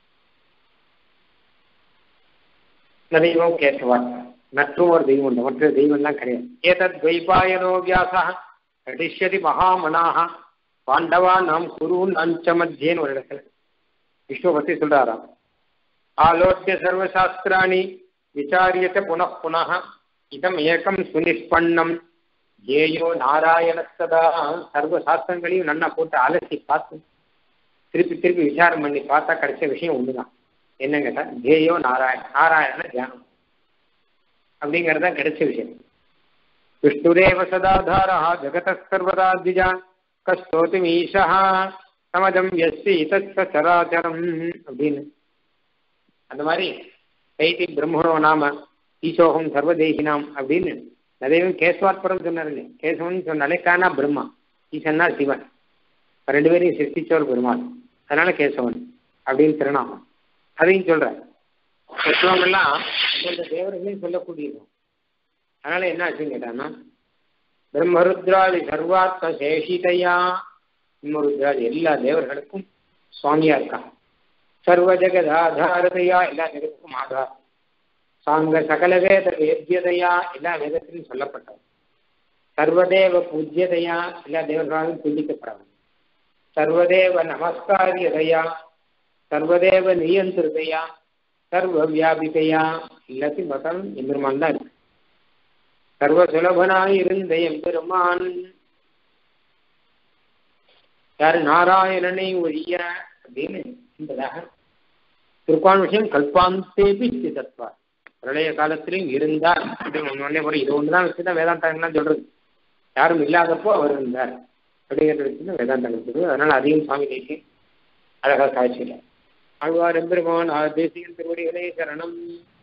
Speaker 1: இந்த தெய்வம் கேசவான் மற்றும் ஒரு தெய்வம் உண்டு மற்ற தெய்வம்லாம் கிடையாது ஏதத் துவைபாயனோ வியாசா கடிஷ்யதி மகாமனாக பாண்டவா நாம் குருன் அஞ்சமத்தியேன்னு ஒரு இடத்துல விஷ்ணு பத்தி சொல்றாராம் ஆலோக்கிய சர்வசாஸ்திராணி விசாரியத்தை புனః புனः இதம் ஏகம் சுனிஷ்பண்ணம் ஏயோ நாராயணஸ்ததா சர்வ சாஸ்திரங்களையும் நன்னா போட்டு அலசி பார்த்து திருப்பி திருப்பி விசாரம் பண்ணி பார்த்தா கிடைச்ச விஷயம் ஒண்ணுதான் என்ன கேட்டா ஜேயோ நாராயண நாராயண தியானம் அப்படிங்கிறது தான் கிடைச்ச விஷயம் விஷ்ணுரேவ சதாதாரா ஜகத சர்வதா திஜா கஸ்தோதி ஈஷா சமதம் எஸ்ஸி தத்ச சராச்சரம் அப்படின்னு அந்த மாதிரி கைதி பிரம்மணோ நாம ஈசோகம் சர்வதேகினாம் அப்படின்னு நதைவன் கேசவாத்பரம் சொன்னார் இல்லையா கேசவன் சொன்னாலே கானா பிரம்மா ஈசன்னா சிவன் ரெண்டு பேரையும் சிருஷ்டிச்சவர் பெருமாள் அதனால கேசவன் அப்படின்னு திருநாமம் அதையும் சொல்ற தத்துவங்கள்லாம் இந்த தேவர்களையும் சொல்லக்கூடியது அதனால என்ன ஆச்சுன்னு கேட்டான்னா பிரம்மருத்ராதி சர்வாத்ம சேஷிதையா பிரம்மருத்ராதி எல்லா தேவர்களுக்கும் சுவாமியா இருக்கான் சர்வ ஜெகத் ஆதாரதையா எல்லா ஜெகத்துக்கும் ஆதார் சாங்க சகல வேத வேத்தியதையா எல்லா வேதத்திலும் சொல்லப்பட்டவர் சர்வதேவ பூஜ்யதையா எல்லா தேவர்களாலும் துண்டிக்கப்படவர் சர்வதேவ நமஸ்காரியதையா சர்வதேவ நியந்திரதையா சர்வ வியாபிதையா எல்லாத்தையும் பார்த்தாலும் எம்பெருமான் தான் இருக்கு சர்வ சுலபனாய் இருந்த எம்பெருமான் யாரு நாராயணனை ஒழிய அப்படின்னு என்பதாக திருப்பான் விஷயம் கல்பாந்தேபி ஸ்திதத்வா பிரளய காலத்திலும் இருந்தார் அப்படின்னு ஒன்னே போற இது ஒண்ணுதான் வச்சுதான் வேதாந்தங்கள்லாம் சொல்றது யாரும் இல்லாதப்போ அவர் இருந்தார் அப்படிங்கிற வச்சு வேதாந்தங்கள் சொல்றது அதனால அதையும் சுவாமி தேசி அழகா காய்ச்சல ஆழ்வார் எம்பெருமான் தேசியன் திருவடிகளே சரணம்